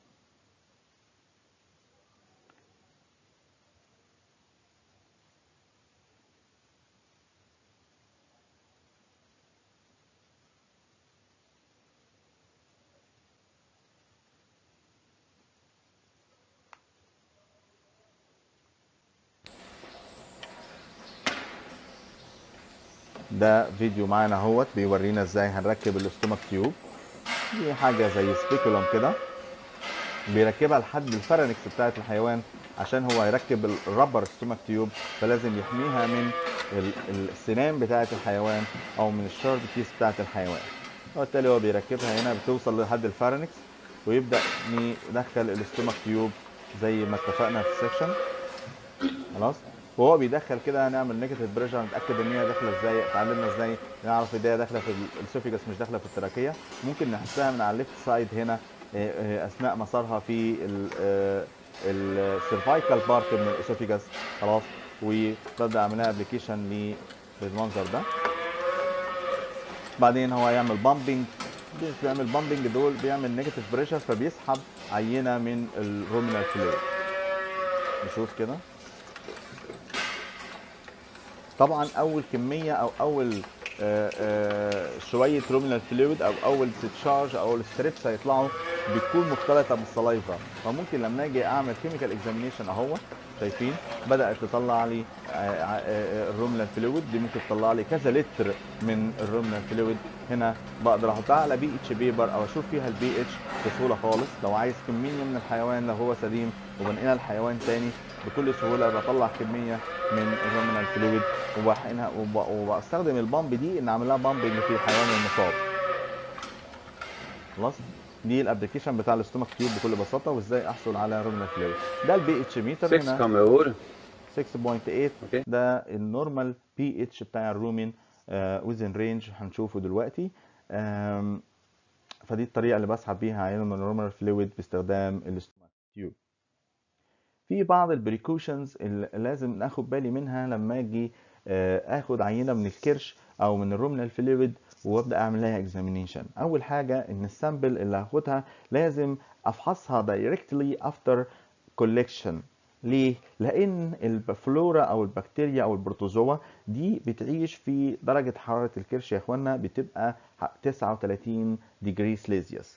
S1: ده فيديو معانا اهوت بيورينا ازاي هنركب الاستومك تيوب دي حاجة زي سبيكولوم كده بيركبها لحد الفرنكس بتاعت الحيوان عشان هو يركب الربر ستومك تيوب فلازم يحميها من ال- ال- السنان بتاعت الحيوان او من الشارب كيس بتاعت الحيوان وبالتالي هو بيركبها هنا بتوصل لحد الفرنكس ويبدأ ندخل الاستومك تيوب زي ما اتفقنا في السكشن خلاص وهو بيدخل كده هنعمل نيجاتيف بريشر نتاكد ان هي داخله ازاي اتعلمنا ازاي نعرف ان هي داخله في الاسوفيجاس مش داخله في التراكيه ممكن نحسها من على الليفت سايد هنا آه، آه، اثناء مسارها في السيرفايكال بارت من الاسوفيجاس خلاص وببدا اعمل لها ابلكيشن بالمنظر ده بعدين هو يعمل بامبنج بيعمل بامبنج دول بيعمل نيجاتيف بريشر فبيسحب عينه من الرومينال فلويد نشوف كده طبعا اول كميه او اول آه، آه، شويه رومينال فلويد او اول ستشارج او الستريبس هيطلعوا بتكون مختلطه بالسلايفا فممكن لما اجي اعمل كيميكال اكزامينيشن اهو شايفين بدات تطلع لي الرومينال فلويد دي ممكن تطلع لي كذا لتر من الرومينال فلويد هنا بقدر احطها على بي اتش بيبر او اشوف فيها البي اتش بسهوله خالص لو عايز كميه من الحيوان لو هو سليم وبنقلها لحيوان تاني بكل سهوله بطلع كميه من الرومينال فلويد وبحقنها وب- وبستخدم البامب دي ان اعمل لها بامبنج في الحيوان المصاب خلاص دي الابلكيشن بتاع الاستومك تيوب بكل بساطه وازاي احصل على رومينال فلويد ده البي اتش ميتر
S2: 6
S1: هنا
S2: kommer ur.
S1: 6.8
S2: اوكي
S1: ده النورمال بي اتش بتاع الرومين ويزن رينج هنشوفه دلوقتي آم، فدي الطريقه اللي بسحب بيها عينه من النورمال فلويد باستخدام الاستومك تيوب في بعض البريكوشنز اللي لازم ناخد بالي منها لما اجي آه، اخد عينه من الكرش او من الرومنال فلويد وابدا اعمل لها اكزامينيشن اول حاجه ان السامبل اللي هاخدها لازم افحصها دايركتلي افتر كولكشن ليه؟ لأن الفلورا أو البكتيريا أو البروتوزوا دي بتعيش في درجة حرارة الكرش يا إخوانا بتبقى 39 ديجري سليزيوس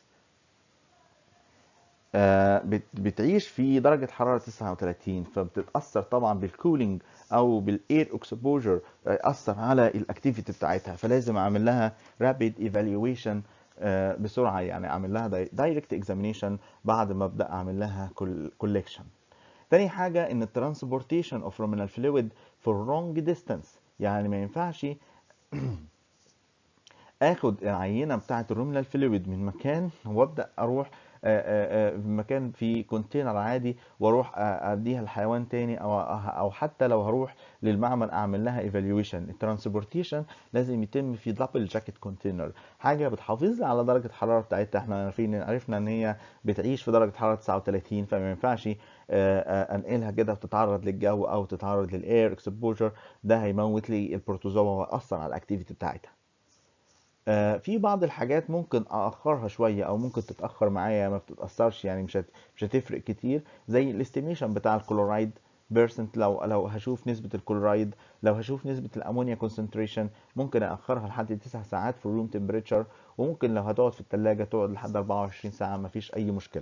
S1: آه، بت- بتعيش في درجة حرارة 39 فبتتأثر طبعا بالكولينج أو بالاير اكسبوجر يأثر على الاكتيفيتي بتاعتها فلازم أعمل لها رابيد ايفالويشن بسرعة يعني أعمل لها دايركت اكزامينيشن بعد ما أبدأ أعمل لها كولكشن تاني حاجة إن الترانسبورتيشن اوف رومينال فلويد فور لونج ديستانس يعني ما ينفعش اخد العينه بتاعه الرومينال فلويد من مكان وابدا اروح آه، آه، في مكان في كونتينر عادي واروح آه، اديها لحيوان تاني او او حتى لو هروح للمعمل اعمل لها ايفالويشن الترانسبورتيشن لازم يتم في دبل جاكيت كونتينر حاجه بتحافظ لي على درجه الحراره بتاعتها احنا عارفين عرفنا ان هي بتعيش في درجه حراره 39 فما ينفعش انقلها كده وتتعرض للجو او تتعرض للاير اكسبوجر ده هيموت لي البروتوزوا ويأثر على الاكتيفيتي بتاعتها آه، في بعض الحاجات ممكن اخرها شويه او ممكن تتاخر معايا ما بتتاثرش يعني مش هت- مش هتفرق كتير زي الاستيميشن بتاع الكلورايد بيرسنت لو لو هشوف نسبه الكلورايد لو هشوف نسبه الامونيا كونسنتريشن ممكن اخرها لحد 9 ساعات في الروم تمبريتشر وممكن لو هتقعد في الثلاجه تقعد لحد 24 ساعه مفيش اي مشكله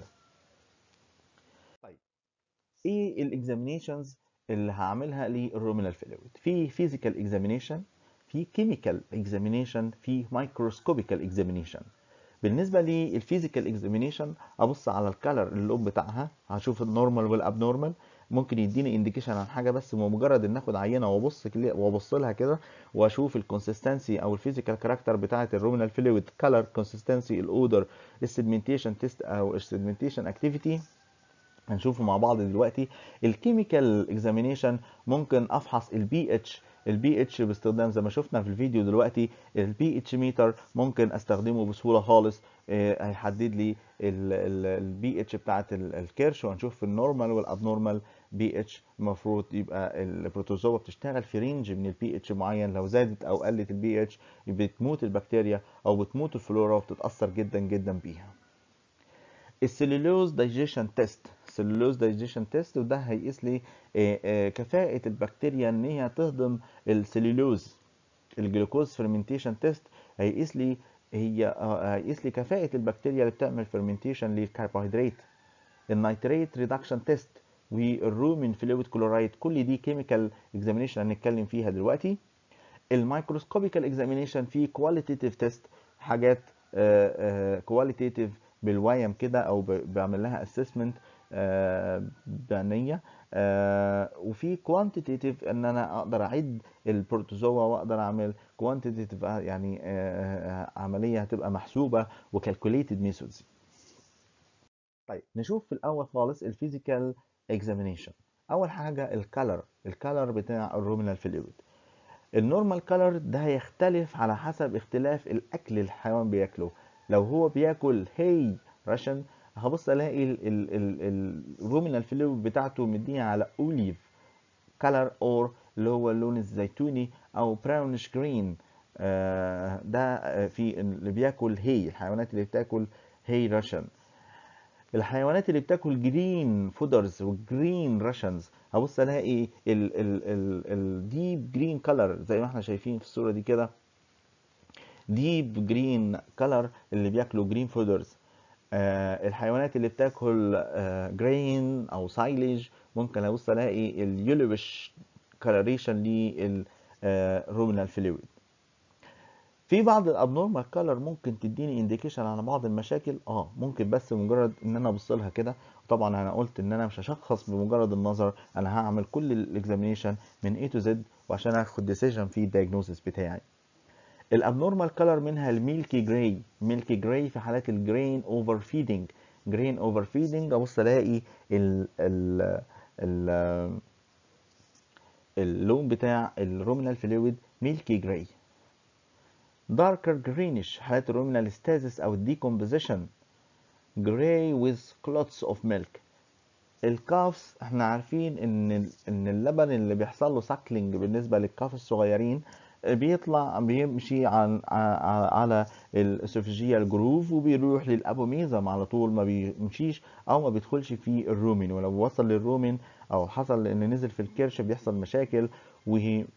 S1: طيب ايه الاكزامينيشنز اللي هعملها للرومينال فلويد في فيزيكال اكزامينيشن في كيميكال اكزامينيشن في مايكروسكوبيكال اكزامينيشن بالنسبه للفيزيكال اكزامينيشن ابص على الكالر اللون بتاعها هشوف النورمال والابنورمال ممكن يديني انديكيشن عن حاجه بس بمجرد ان اخد عينه وابص كده- وابص لها كده واشوف الكونسستنسي او الفيزيكال كاركتر بتاعه الرومينال فلويد كالر كونسستنسي الاودر السيجمنتيشن تيست او السيجمنتيشن اكتيفيتي هنشوفه مع بعض دلوقتي الكيميكال اكزامينيشن ممكن افحص البي اتش البي اتش باستخدام زي ما شفنا في الفيديو دلوقتي البي اتش ميتر ممكن استخدمه بسهوله خالص آه، هيحدد لي البي اتش بتاعت ال- الكرش وهنشوف في النورمال والابنورمال بي اتش المفروض يبقى البروتوزوا بتشتغل في رينج من البي اتش معين لو زادت او قلت البي اتش بتموت البكتيريا او بتموت الفلورا وبتتاثر جدا جدا بيها السلولوز دايجيشن تيست السلولوز دايجيشن تيست وده هيقيس لي آه، آه، كفاءة البكتيريا ان هي تهضم السلولوز الجلوكوز فيرمنتيشن تيست هيقيس لي هي آه، هيقيس لي كفاءة البكتيريا اللي بتعمل فيرمنتيشن للكربوهيدرات النيتريت ريدكشن تيست والرومين فلويد كلورايد كل دي كيميكال اكزامينيشن هنتكلم فيها دلوقتي الميكروسكوبيكال اكزامينيشن في كواليتيتيف تيست حاجات كواليتيتيف بالويم كده او ب- بعمل لها اسسمنت بعنيه آه، وفي كوانتيتيف ان انا اقدر اعد البروتوزوا واقدر اعمل كوانتيتيف يعني آه، عمليه هتبقى محسوبه وكالكوليتد ميثودز طيب نشوف في الاول خالص الفيزيكال اكزامينيشن اول حاجه الكالر الكالر بتاع الرومينال فلويد النورمال كالر ده هيختلف على حسب اختلاف الاكل اللي الحيوان بياكله لو هو بياكل هي راشن هبص الاقي الرومينال فلويد بتاعته مديها على اوليف كالر اور اللي هو اللون الزيتوني او براونش جرين ده آه، في اللي بياكل هي الحيوانات اللي بتاكل هي راشن الحيوانات اللي بتاكل جرين فودرز وجرين راشنز هبص الاقي الديب جرين كلر زي ما احنا شايفين في الصوره دي كده ديب جرين كلر اللي بياكلوا جرين فودرز آه الحيوانات اللي بتاكل آه جرين او سايليج ممكن ابص الاقي اليلوش كلريشن للرومينال فلويد في بعض الابنورمال كالر ممكن تديني انديكيشن على بعض المشاكل اه ممكن بس مجرد ان انا ابص لها كده طبعا انا قلت ان انا مش هشخص بمجرد النظر انا هعمل كل الاكزامينيشن من A to Z وعشان اخد ديسيجن في الدايجنوزس بتاعي الابنورمال كلر منها الميلكي جراي ميلكي جراي في حالات الجرين اوفر فيدنج جرين اوفر فيدنج ابص الاقي ال ال ال اللون بتاع الرومينال فلويد ميلكي جراي darker greenish حالات الرومينال stasis او decomposition gray with clots of milk الكافس احنا عارفين ان ان اللبن اللي بيحصل له ساكلينج بالنسبه للكاف الصغيرين بيطلع بيمشي عن ع- على الاسوفيجيال جروف وبيروح للابوميزم على طول ما بيمشيش او ما بيدخلش في الرومين ولو وصل للرومين او حصل ان نزل في الكرش بيحصل مشاكل وهي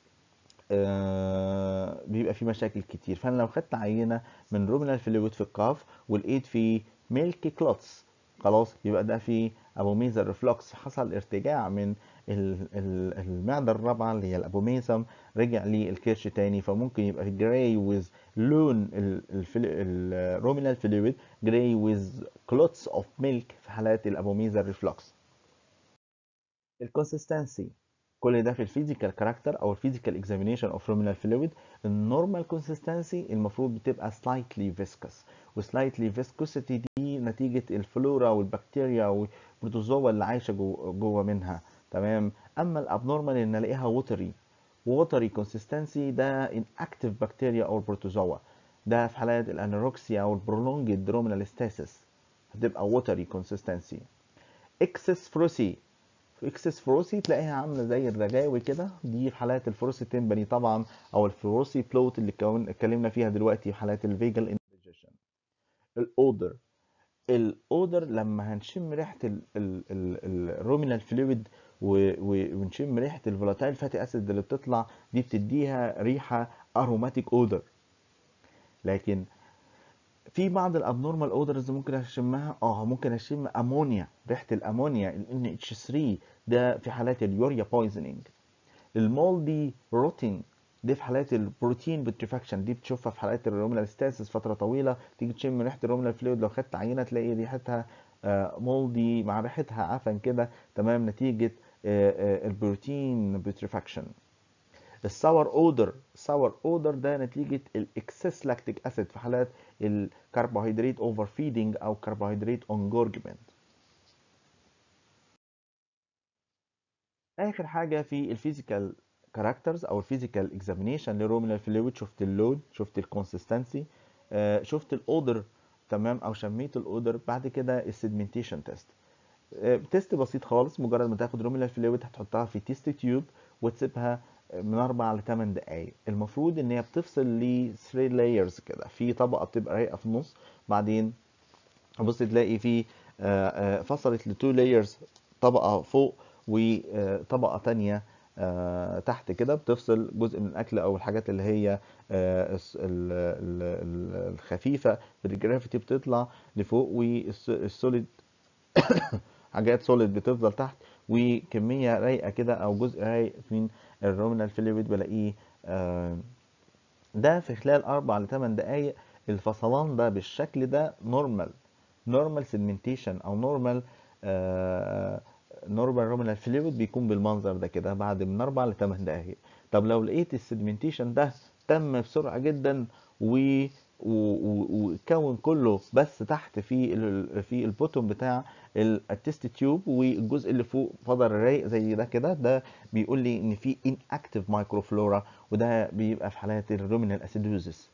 S1: آه، بيبقى في مشاكل كتير فانا لو خدت عينه من رومينال فلويد في القاف ولقيت فيه ميلكي كلوتس خلاص يبقى ده في ابوميزا ريفلوكس حصل ارتجاع من ال- ال- المعده الرابعه اللي هي الابوميزم رجع للكرش تاني فممكن يبقى جراي ويز لون الرومينال فلويد جراي ويز كلوتس اوف ميلك في حالات الابوميزا ريفلوكس الكونسستنسي كل ده في الفيزيكال كاركتر او الفيزيكال اكزامينيشن اوف رومينال فلويد النورمال كونسيستنسي المفروض بتبقى سلايتلي فيسكس وسلايتلي فيسكوسيتي دي نتيجه الفلورا والبكتيريا والبروتوزوا اللي عايشه جوه جو منها تمام اما الابنورمال ان الاقيها ووتري ووتري كونسيستنسي ده ان اكتيف بكتيريا او بروتوزوا ده في حالات الانيروكسيا او البرولونجد رومينال ستاسيس هتبقى ووتري كونسيستنسي اكسس فروسي اكسس فروسي تلاقيها عامله زي الرجاوي كده دي في حالات الفروسي تمبني طبعا او الفروسي بلوت اللي كون اتكلمنا فيها دلوقتي في حالات الفيجل انديجيشن الاودر الاودر لما هنشم ريحه الرومينال فلويد ونشم ريحه الفولاتايل فاتي اسيد اللي بتطلع دي بتديها ريحه اروماتيك اودر لكن في بعض الابنورمال اودرز ممكن اشمها اه ممكن اشم امونيا ريحه الامونيا ال اتش 3 ده في حالات اليوريا بويزنينج المولدي روتين دي في حالات البروتين بتريفاكشن دي بتشوفها في حالات الرومينال ستاسيس فتره طويله تيجي تشم ريحه الرومينال فلويد لو خدت عينه تلاقي ريحتها مولدي مع ريحتها عفن كده تمام نتيجه البروتين بتريفاكشن الساور اودر الساور اودر ده نتيجه الاكسس لاكتيك اسيد في حالات الكربوهيدرات اوفر فيدنج او كربوهيدرات انجورجمنت اخر حاجه في الفيزيكال كاركترز او الفيزيكال اكزامينيشن للرومينال فلويد شفت اللون شفت الكونسيستنسي آه شفت الاودر تمام او شميت الاودر بعد كده السيدمنتيشن تيست آه تيست بسيط خالص مجرد ما تاخد رومينال فلويد هتحطها في تيست تيوب وتسيبها من 4 ل 8 دقائق المفروض ان هي بتفصل ل 3 لايرز كده في طبقه بتبقى رايقه في النص بعدين بص تلاقي في فصلت ل 2 لايرز طبقه فوق وطبقه تانية تحت كده بتفصل جزء من الاكل او الحاجات اللي هي الخفيفه بالجرافيتي بتطلع لفوق والسوليد حاجات سوليد بتفضل تحت وكميه رايقه كده او جزء رايق من الرومينال فلويد بلاقيه ده في خلال اربع ل 8 دقائق الفصلان ده بالشكل ده نورمال نورمال سيدمنتيشن او نورمال نورمال رومينال فلويد بيكون بالمنظر ده كده بعد من 4 ل 8 دقائق طب لو لقيت السيدمنتيشن ده تم بسرعه جدا و وكون كله بس تحت في ال في البوتوم بتاع التست تيوب والجزء اللي فوق فضل رايق زي ده كده ده بيقول لي ان في ان اكتيف مايكروفلورا وده بيبقى في حالات الرومينال اسيدوزس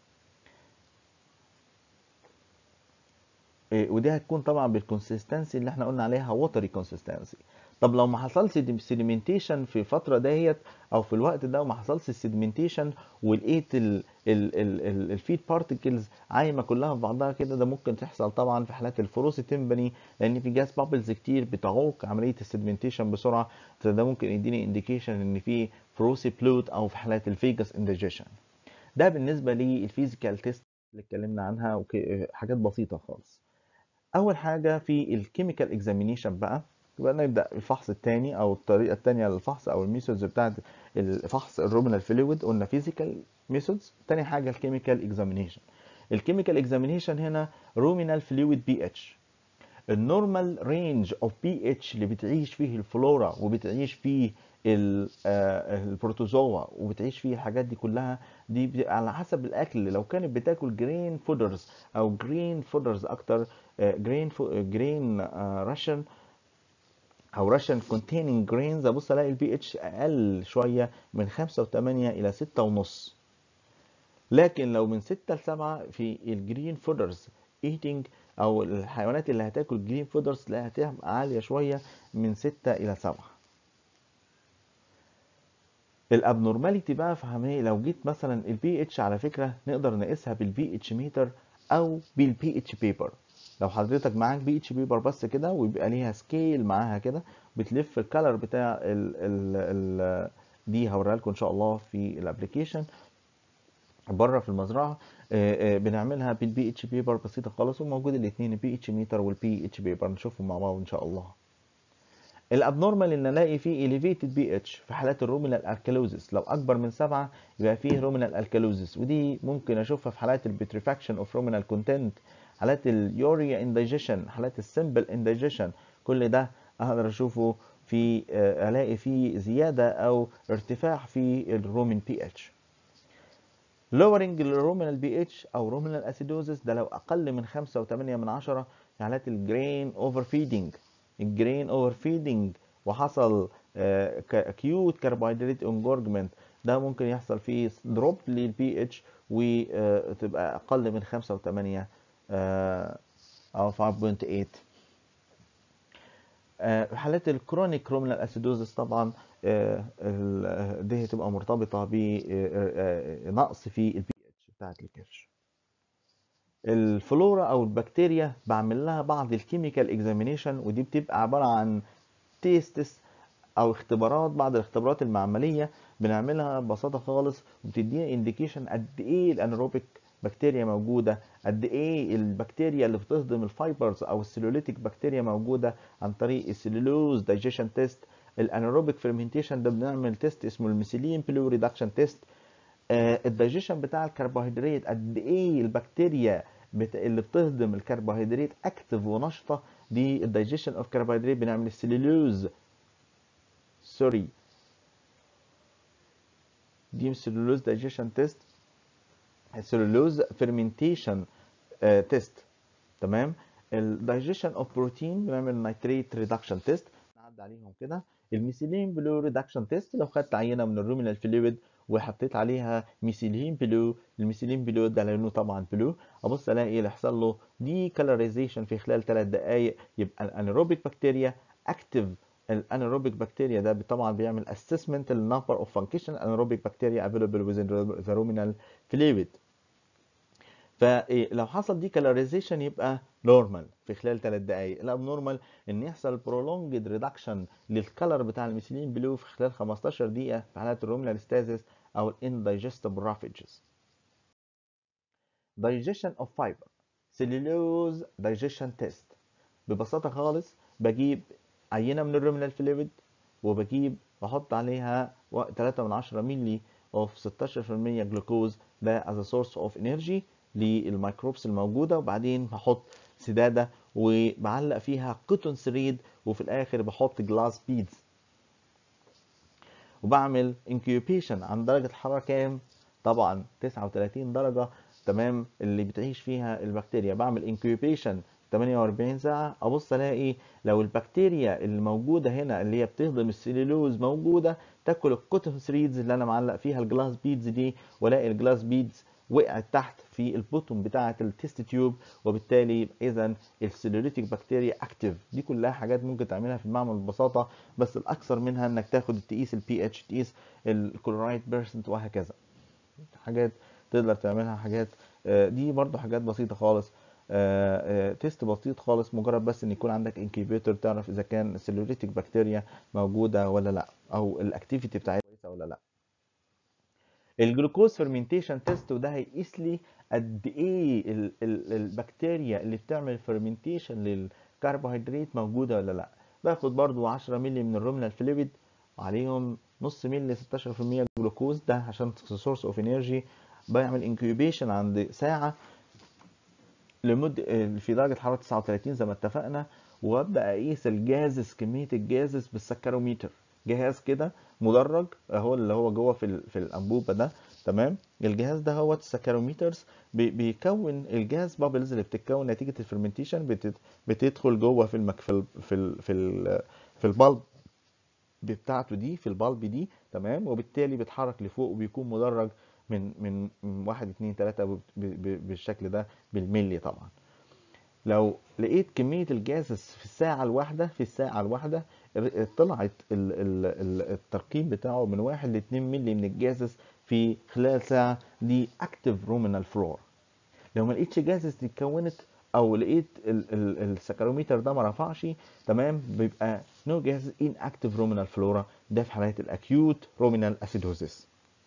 S1: ودي هتكون طبعا بالكونسيستنسي اللي احنا قلنا عليها ووتري كونسيستنسي طب لو ما حصلش سيديمنتيشن في الفتره ديت او في الوقت ده وما حصلش سيديمنتيشن ولقيت الفيد بارتكلز عايمه كلها في بعضها كده ده ممكن تحصل طبعا في حالات الفروسي تمبني لان في جاز بابلز كتير بتعوق عمليه السيديمنتيشن بسرعه فده ممكن يديني انديكيشن ان في فروسي بلوت او في حالات الفيجاس انديجيشن ده بالنسبه للفيزيكال تيست اللي اتكلمنا عنها حاجات بسيطه خالص اول حاجه في الكيميكال اكزامينيشن بقى يبقى نبدا الفحص الثاني او الطريقه الثانيه للفحص او الميثودز بتاعت الفحص الرومينال فلويد قلنا فيزيكال ميثودز ثاني حاجه الكيميكال اكزامينيشن الكيميكال اكزامينيشن هنا رومينال فلويد بي اتش النورمال رينج اوف بي اتش اللي بتعيش فيه الفلورا وبتعيش فيه البروتوزوا وبتعيش فيه الحاجات دي كلها دي بتبقى على حسب الاكل لو كانت بتاكل جرين فودرز او جرين فودرز اكتر جرين جرين راشن او راشن containing جرينز ابص الاقي البي اتش اقل شويه من 5 و8 الى 6 ونص لكن لو من 6 ل 7 في الجرين فودرز eating او الحيوانات اللي هتاكل جرين فودرز تلاقيها هتبقى عاليه شويه من 6 الى 7 الابنورماليتي بقى فهميه لو جيت مثلا البي اتش على فكره نقدر نقيسها بالبي اتش ميتر او بالبي اتش بيبر لو حضرتك معاك بي اتش بيبر بس كده ويبقى ليها سكيل معاها كده بتلف الكالر بتاع ال ال ال دي هوريها لكم ان شاء الله في الابلكيشن بره في المزرعه بنعملها بالبي اتش بيبر بسيطه خالص وموجود الاثنين البي اتش ميتر والبي اتش بيبر نشوفهم مع بعض ان شاء الله الابنورمال ان الاقي فيه elevated بي اتش في حالات الرومينال الكالوزيس لو اكبر من سبعة يبقى فيه رومينال الكالوزيس ودي ممكن اشوفها في حالات البتريفاكشن اوف رومينال كونتنت حالات اليوريا انديجيشن حالات السمبل انديجيشن كل ده اقدر اشوفه في آه، الاقي فيه زياده او ارتفاع في الرومين بي اتش lowering الرومينال بي اتش او رومينال اسيدوزس ده لو اقل من 5 و8 من عشرة في حالات الجرين اوفر فيدنج الجرين اوفر فيدنج وحصل اكيوت كربوهيدرات انجورجمنت ده ممكن يحصل فيه دروب للبي اتش وتبقى اقل من 5 و8 او 5.8 آه، حالات الكرونيك رومينال اسيدوزس طبعا آه، ال- دي هتبقى مرتبطه بنقص في البي اتش بتاعت الكرش الفلورا او البكتيريا بعمل لها بعض الكيميكال اكزامينيشن ودي بتبقى عباره عن تيستس او اختبارات بعض الاختبارات المعمليه بنعملها ببساطه خالص وبتدينا انديكيشن قد ايه الانيروبيك بكتيريا موجوده قد ايه البكتيريا اللي بتهضم الفايبرز او السيلوليتيك بكتيريا موجوده عن طريق السيلولوز دايجيشن تيست الانيروبيك فيرمنتيشن ده بنعمل تيست اسمه الميثيلين بلو ريدكشن تيست الدايجيشن بتاع الكربوهيدرات قد ايه البكتيريا بت... اللي بتهضم الكربوهيدرات اكتف ونشطه دي الدايجيشن اوف كربوهيدرات بنعمل السيلولوز سوري دي السيلولوز دايجيشن تيست السيلولوز فيرمنتيشن تيست تمام الدايجيشن اوف بروتين بنعمل نيتريت ريدكشن تيست نعدي عليهم كده الميثيلين بلو ريدكشن تيست لو خدت عينه من الرومينال فلويد وحطيت عليها ميثيلين بلو الميثيلين بلو ده لونه طبعا بلو ابص الاقي اللي يحصل له دي كالوريزيشن في خلال 3 دقائق يبقى الانيروبيك بكتيريا اكتف الانيروبيك بكتيريا ده طبعا بيعمل اسسمنت للنمبر اوف فانكشن انيروبيك بكتيريا افيلبل within the ruminal fluid فلو حصل دي كالوريزيشن يبقى نورمال في خلال 3 دقائق الابنورمال ان يحصل برولونجد ريدكشن للكلر بتاع الميثيلين بلو في خلال 15 دقيقه في حالات الرومينال ستازيس او الاندايجستبل رافجز digestion of fiber cellulose digestion test ببساطه خالص بجيب عينه من الرومينال فلويد وبجيب بحط عليها 3 من 10 مللي اوف 16% جلوكوز ده as a source of energy للميكروبس الموجوده وبعدين بحط سداده وبعلق فيها قطن سريد وفي الاخر بحط جلاس بيدز وبعمل انكيوبيشن عند درجه الحراره كام طبعا 39 درجه تمام اللي بتعيش فيها البكتيريا بعمل انكيوبيشن 48 ساعة أبص ألاقي لو البكتيريا اللي موجودة هنا اللي هي بتهضم السليلوز موجودة تاكل الكوتون ثريدز اللي أنا معلق فيها الجلاس بيدز دي وألاقي الجلاس بيدز وقعت تحت في البوتوم بتاعة التست تيوب وبالتالي إذا السلوليتيك بكتيريا أكتف دي كلها حاجات ممكن تعملها في المعمل ببساطة بس الأكثر منها إنك تاخد تقيس البي اتش تقيس الكلورايد بيرسنت وهكذا حاجات تقدر تعملها حاجات آه، دي برضو حاجات بسيطة خالص آه، آه، تيست بسيط خالص مجرد بس ان يكون عندك انكيبيتور تعرف اذا كان السيلوليتيك بكتيريا موجوده ولا لا او الاكتيفيتي بتاعتها كويسه ولا لا الجلوكوز فيرمنتيشن تيست وده هيقيس لي قد ايه ال- ال- البكتيريا اللي بتعمل فيرمنتيشن للكربوهيدرات موجوده ولا لا باخد برضو 10 مللي من الرومينال فلويد وعليهم نص مللي 16% جلوكوز ده عشان سورس اوف انرجي بعمل انكيوبيشن عند ساعه لمدة في درجة حرارة 39 زي ما اتفقنا وابدا اقيس الجازس كمية الجازس بالسكروميتر جهاز كده مدرج اهو اللي هو جوه في ال- في الانبوبة ده تمام الجهاز ده هو السكروميترز بي- بيكون الجاز بابلز اللي بتتكون نتيجة الفرمنتيشن بتت- بتدخل جوه في المك في ال في ال في, ال في البلب بتاعته دي في البلب دي تمام وبالتالي بيتحرك لفوق وبيكون مدرج من من من واحد اتنين تلاتة ب- ب- بالشكل ده بالملي طبعا لو لقيت كمية الجازس في الساعة الواحدة في الساعة الواحدة ر- طلعت ال- ال- ال- الترقيم بتاعه من واحد لاتنين ملي من الجازس في خلال ساعة دي اكتف رومينال فلور لو ما لقيتش جازس دي اتكونت او لقيت ال- ال- السكروميتر ده ما رفعش تمام بيبقى نو جاز ان اكتف رومينال فلورا ده في حالات الاكيوت رومينال اسيدوزيس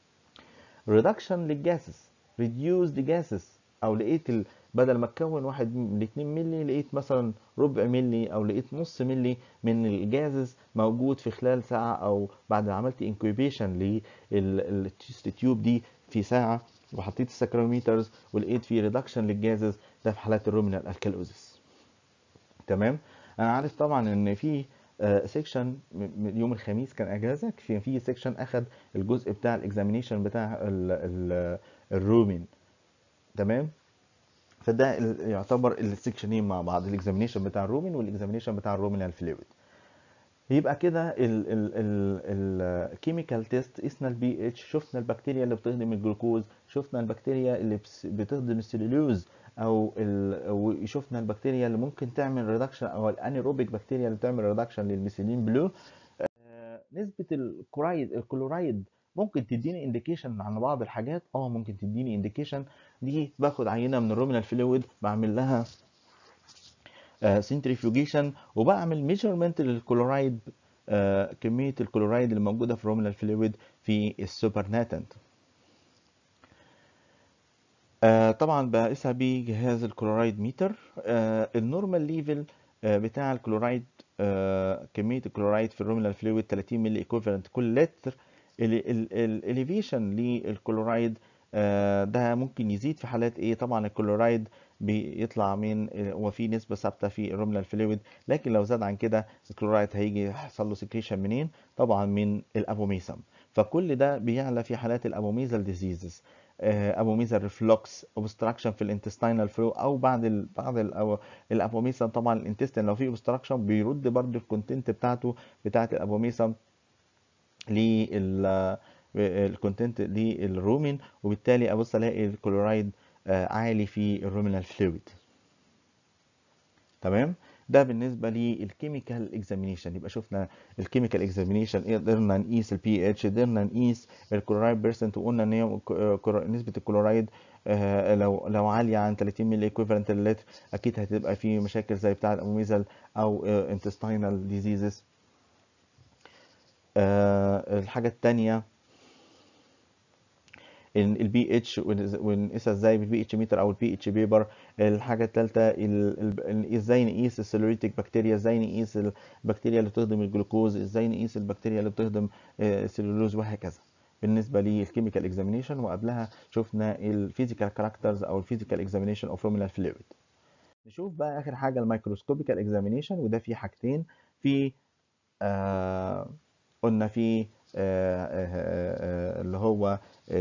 S1: ريدكشن للجاسس ريديوز جاسس او لقيت ال... بدل ما تكون واحد ل 2 مللي لقيت مثلا ربع مللي او لقيت نص مللي من الجازز موجود في خلال ساعه او بعد ما عملت انكوبيشن للتيست تيوب دي في ساعه وحطيت السكروميترز ولقيت في ريدكشن للجازز ده في حالات الرومينال الكالوزيس تمام انا عارف طبعا ان في سيكشن يوم الخميس كان اجازه في في سيكشن اخد الجزء بتاع الاكزامينيشن بتاع الرومين تمام فده ال- يعتبر السكشنين مع بعض الاكزامينيشن بتاع الرومين والاكزامينيشن بتاع الرومينال فلويد يبقى كده الكيميكال تيست قسنا البي اتش شفنا البكتيريا اللي بتهضم الجلوكوز شفنا البكتيريا اللي بس- بتهضم السلولوز او ال- وشفنا البكتيريا اللي ممكن تعمل ريدكشن او الانيروبيك بكتيريا اللي بتعمل ريدكشن للميثيلين بلو آه، نسبة الكورايد الكلورايد ممكن تديني انديكيشن عن بعض الحاجات اه ممكن تديني انديكيشن دي باخد عينة من الرومينال فلويد بعمل لها سنتريفيوجيشن وبعمل ميجرمنت للكلورايد آه، كمية الكلورايد اللي موجودة في الرومينال فلويد في السوبر ناتنت آه، طبعا بقيسها بجهاز الكلورايد ميتر آه، النورمال ليفل آه، بتاع الكلورايد آه، كمية الكلورايد في الرومينال فلويد 30 ملي ايكوفالنت كل لتر الاليفيشن للكلورايد آه، ده ممكن يزيد في حالات ايه طبعا الكلورايد بيطلع من هو في نسبة ثابتة في الرومينال فلويد لكن لو زاد عن كده الكلورايد هيجي يحصل له سكريشن منين طبعا من الابوميسم فكل ده بيعلى في حالات الابوميزال ديزيزز ابوميزال ريفلوكس اوبستراكشن في الانتستينال فلو او بعد ال بعد ال الابوميسم طبعا الانتستين لو في اوبستراكشن بيرد برضه الكونتنت بتاعته بتاعت الابوميسم لل الكونتنت للرومين وبالتالي ابص الاقي الكلورايد آه، عالي في الرومينال فلويد تمام ده بالنسبه للكيميكال اكزامينيشن يبقى شفنا الكيميكال اكزامينيشن قدرنا نقيس البي اتش قدرنا نقيس الكلورايد بيرسنت وقلنا ان هي ك- كر- نسبه الكلورايد آه، لو لو عاليه عن 30 ملي ايكويفالنت للتر اكيد هتبقى في مشاكل زي بتاع الاموميزال او انتستينال ديزيزز الحاجه الثانيه ان البي اتش ونقيسها ازاي بالبي اتش ميتر او البي اتش بيبر الحاجه الثالثه ازاي نقيس السيلوليتيك بكتيريا ازاي نقيس البكتيريا اللي بتهضم الجلوكوز ازاي نقيس البكتيريا اللي بتهضم آه، السلولوز وهكذا بالنسبه للكيميكال اكزامينيشن وقبلها شفنا الفيزيكال كاركترز او الفيزيكال اكزامينيشن اوف رومينال فلويد نشوف بقى اخر حاجه الميكروسكوبيكال اكزامينيشن وده في حاجتين في آه قلنا في آه آه آه اللي هو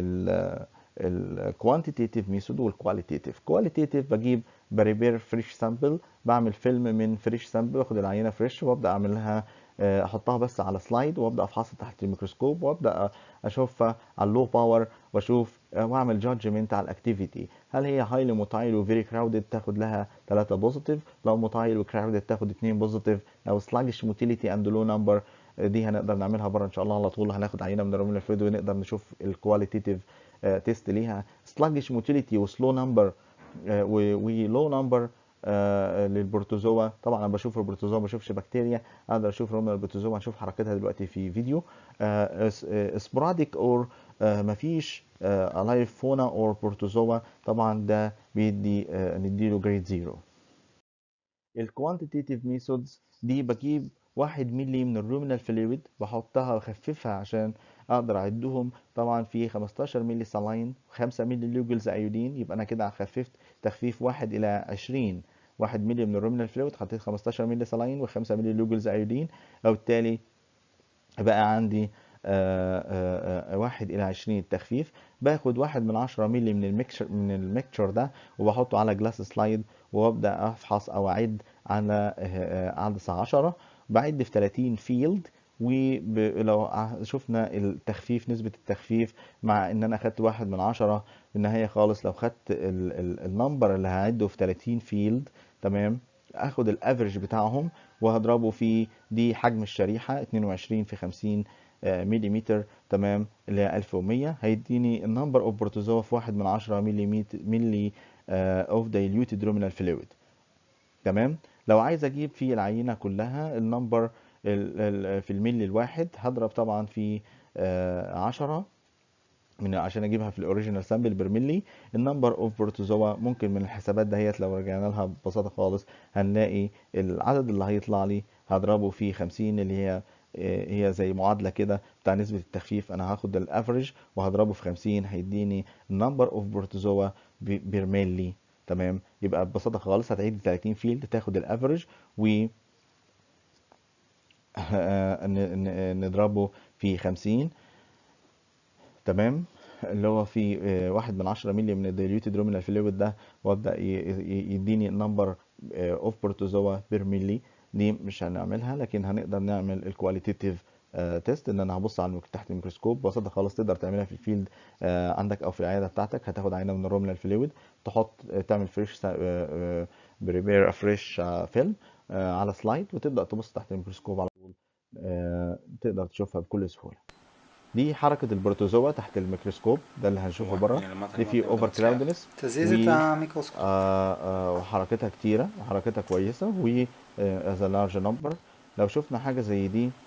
S1: الكوانتيتيف ميثود والكواليتيف كواليتيف بجيب بريبير فريش سامبل بعمل فيلم من فريش سامبل باخد العينه فريش وابدا اعمل لها آه، احطها بس على سلايد وابدا افحصها تحت الميكروسكوب وابدا اشوفها على اللو باور واشوف آه، واعمل جادجمنت على الاكتيفيتي هل هي هايلي موتايل وفيري كراودد تاخد لها 3 بوزيتيف لو موتايل وكراودد تاخد 2 بوزيتيف لو سلاجش موتيليتي اند لو نمبر دي هنقدر نعملها بره ان شاء الله على طول هناخد عينه من الرومينال فلويد ونقدر نشوف الكواليتيف تيست ليها سلاجش موتيليتي وسلو نمبر ولو نمبر للبروتوزوا طبعا انا بشوف البروتوزوا ما بشوفش بكتيريا اقدر اشوف رومينال البروتوزوا هنشوف حركتها دلوقتي في فيديو سبوراديك اور مفيش الايف فونا اور بروتوزوا طبعا ده بيدي آه، نديله جريد زيرو الكوانتيتيف ميثودز دي بجيب واحد ملي من الرومينال فلويد بحطها واخففها عشان اقدر اعدهم طبعا في 15 ملي سلاين 5 ملي لوجلز ايودين يبقى انا كده خففت تخفيف واحد الى 20 واحد ملي من الرومينال فلويد حطيت 15 ملي سلاين و5 ملي لوجلز ايودين وبالتالي بقى عندي آه، آه، آه، واحد إلى عشرين التخفيف باخد واحد من عشرة ملي من الميكشر من الميكشر ده وبحطه على جلاس سلايد وابدا افحص او اعد على آه، آه، عدسة عشرة بعد في 30 فيلد ولو شفنا التخفيف نسبة التخفيف مع ان انا اخدت واحد من عشرة في النهاية خالص لو خدت ال- ال- النمبر اللي هعده في 30 فيلد تمام اخد الافرج بتاعهم وهضربه في دي حجم الشريحة 22 في 50 مليمتر تمام اللي هي 1100 هيديني النمبر اوف بروتوزوا في 1 من 10 ملي ملي اوف دايليوتد رومينال فلويد تمام لو عايز اجيب في العينه كلها النمبر ال- ال- في الملي الواحد هضرب طبعا في آه، 10 من عشان اجيبها في الاوريجينال سامبل برملي النمبر اوف بروتوزوا ممكن من الحسابات دهيت لو رجعنا لها ببساطه خالص هنلاقي العدد اللي هيطلع لي هضربه في 50 اللي هي آه، هي زي معادله كده بتاع نسبه التخفيف انا هاخد الافريج وهضربه في 50 هيديني النمبر اوف بروتوزوا برملي تمام يبقى ببساطه خالص هتعيد 30 فيلد تاخد الافريج و آه، ن- ن- نضربه في 50 تمام اللي هو في آه، واحد من عشرة مللي من الديليوتد رومينال فلويد ده وابدا ي- ي- يديني نمبر اوف بروتوزوا بير ملي دي مش هنعملها لكن هنقدر نعمل الكواليتيتيف تيست ان انا هبص على المك- تحت الميكروسكوب ببساطه خالص تقدر تعملها في الفيلد آه، عندك او في العياده بتاعتك هتاخد عينه من الرومينال فلويد تحط آه، تعمل فريش بريبير فريش فيلم على سلايد وتبدا تبص تحت الميكروسكوب على طول آه، تقدر تشوفها بكل سهوله دي حركة البروتوزوا تحت الميكروسكوب ده اللي هنشوفه بره
S2: يعني لما
S1: دي في اوفر كلاودنس
S3: تزيزة الميكروسكوب
S1: وحركتها كتيرة وحركتها كويسة و از لارج نمبر لو شفنا حاجة زي دي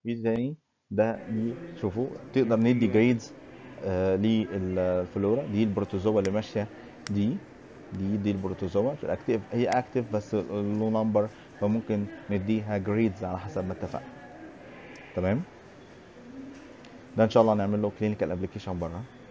S1: فيديو تاني ده دي شوفوا تقدر ندي جريدز آه للفلورا دي البروتوزوا اللي ماشيه دي دي دي البروتوزوا في الاكتيف هي اكتيف بس لو نمبر فممكن نديها جريدز على حسب ما اتفقنا تمام ده ان شاء الله هنعمل له كلينيكال ابلكيشن بره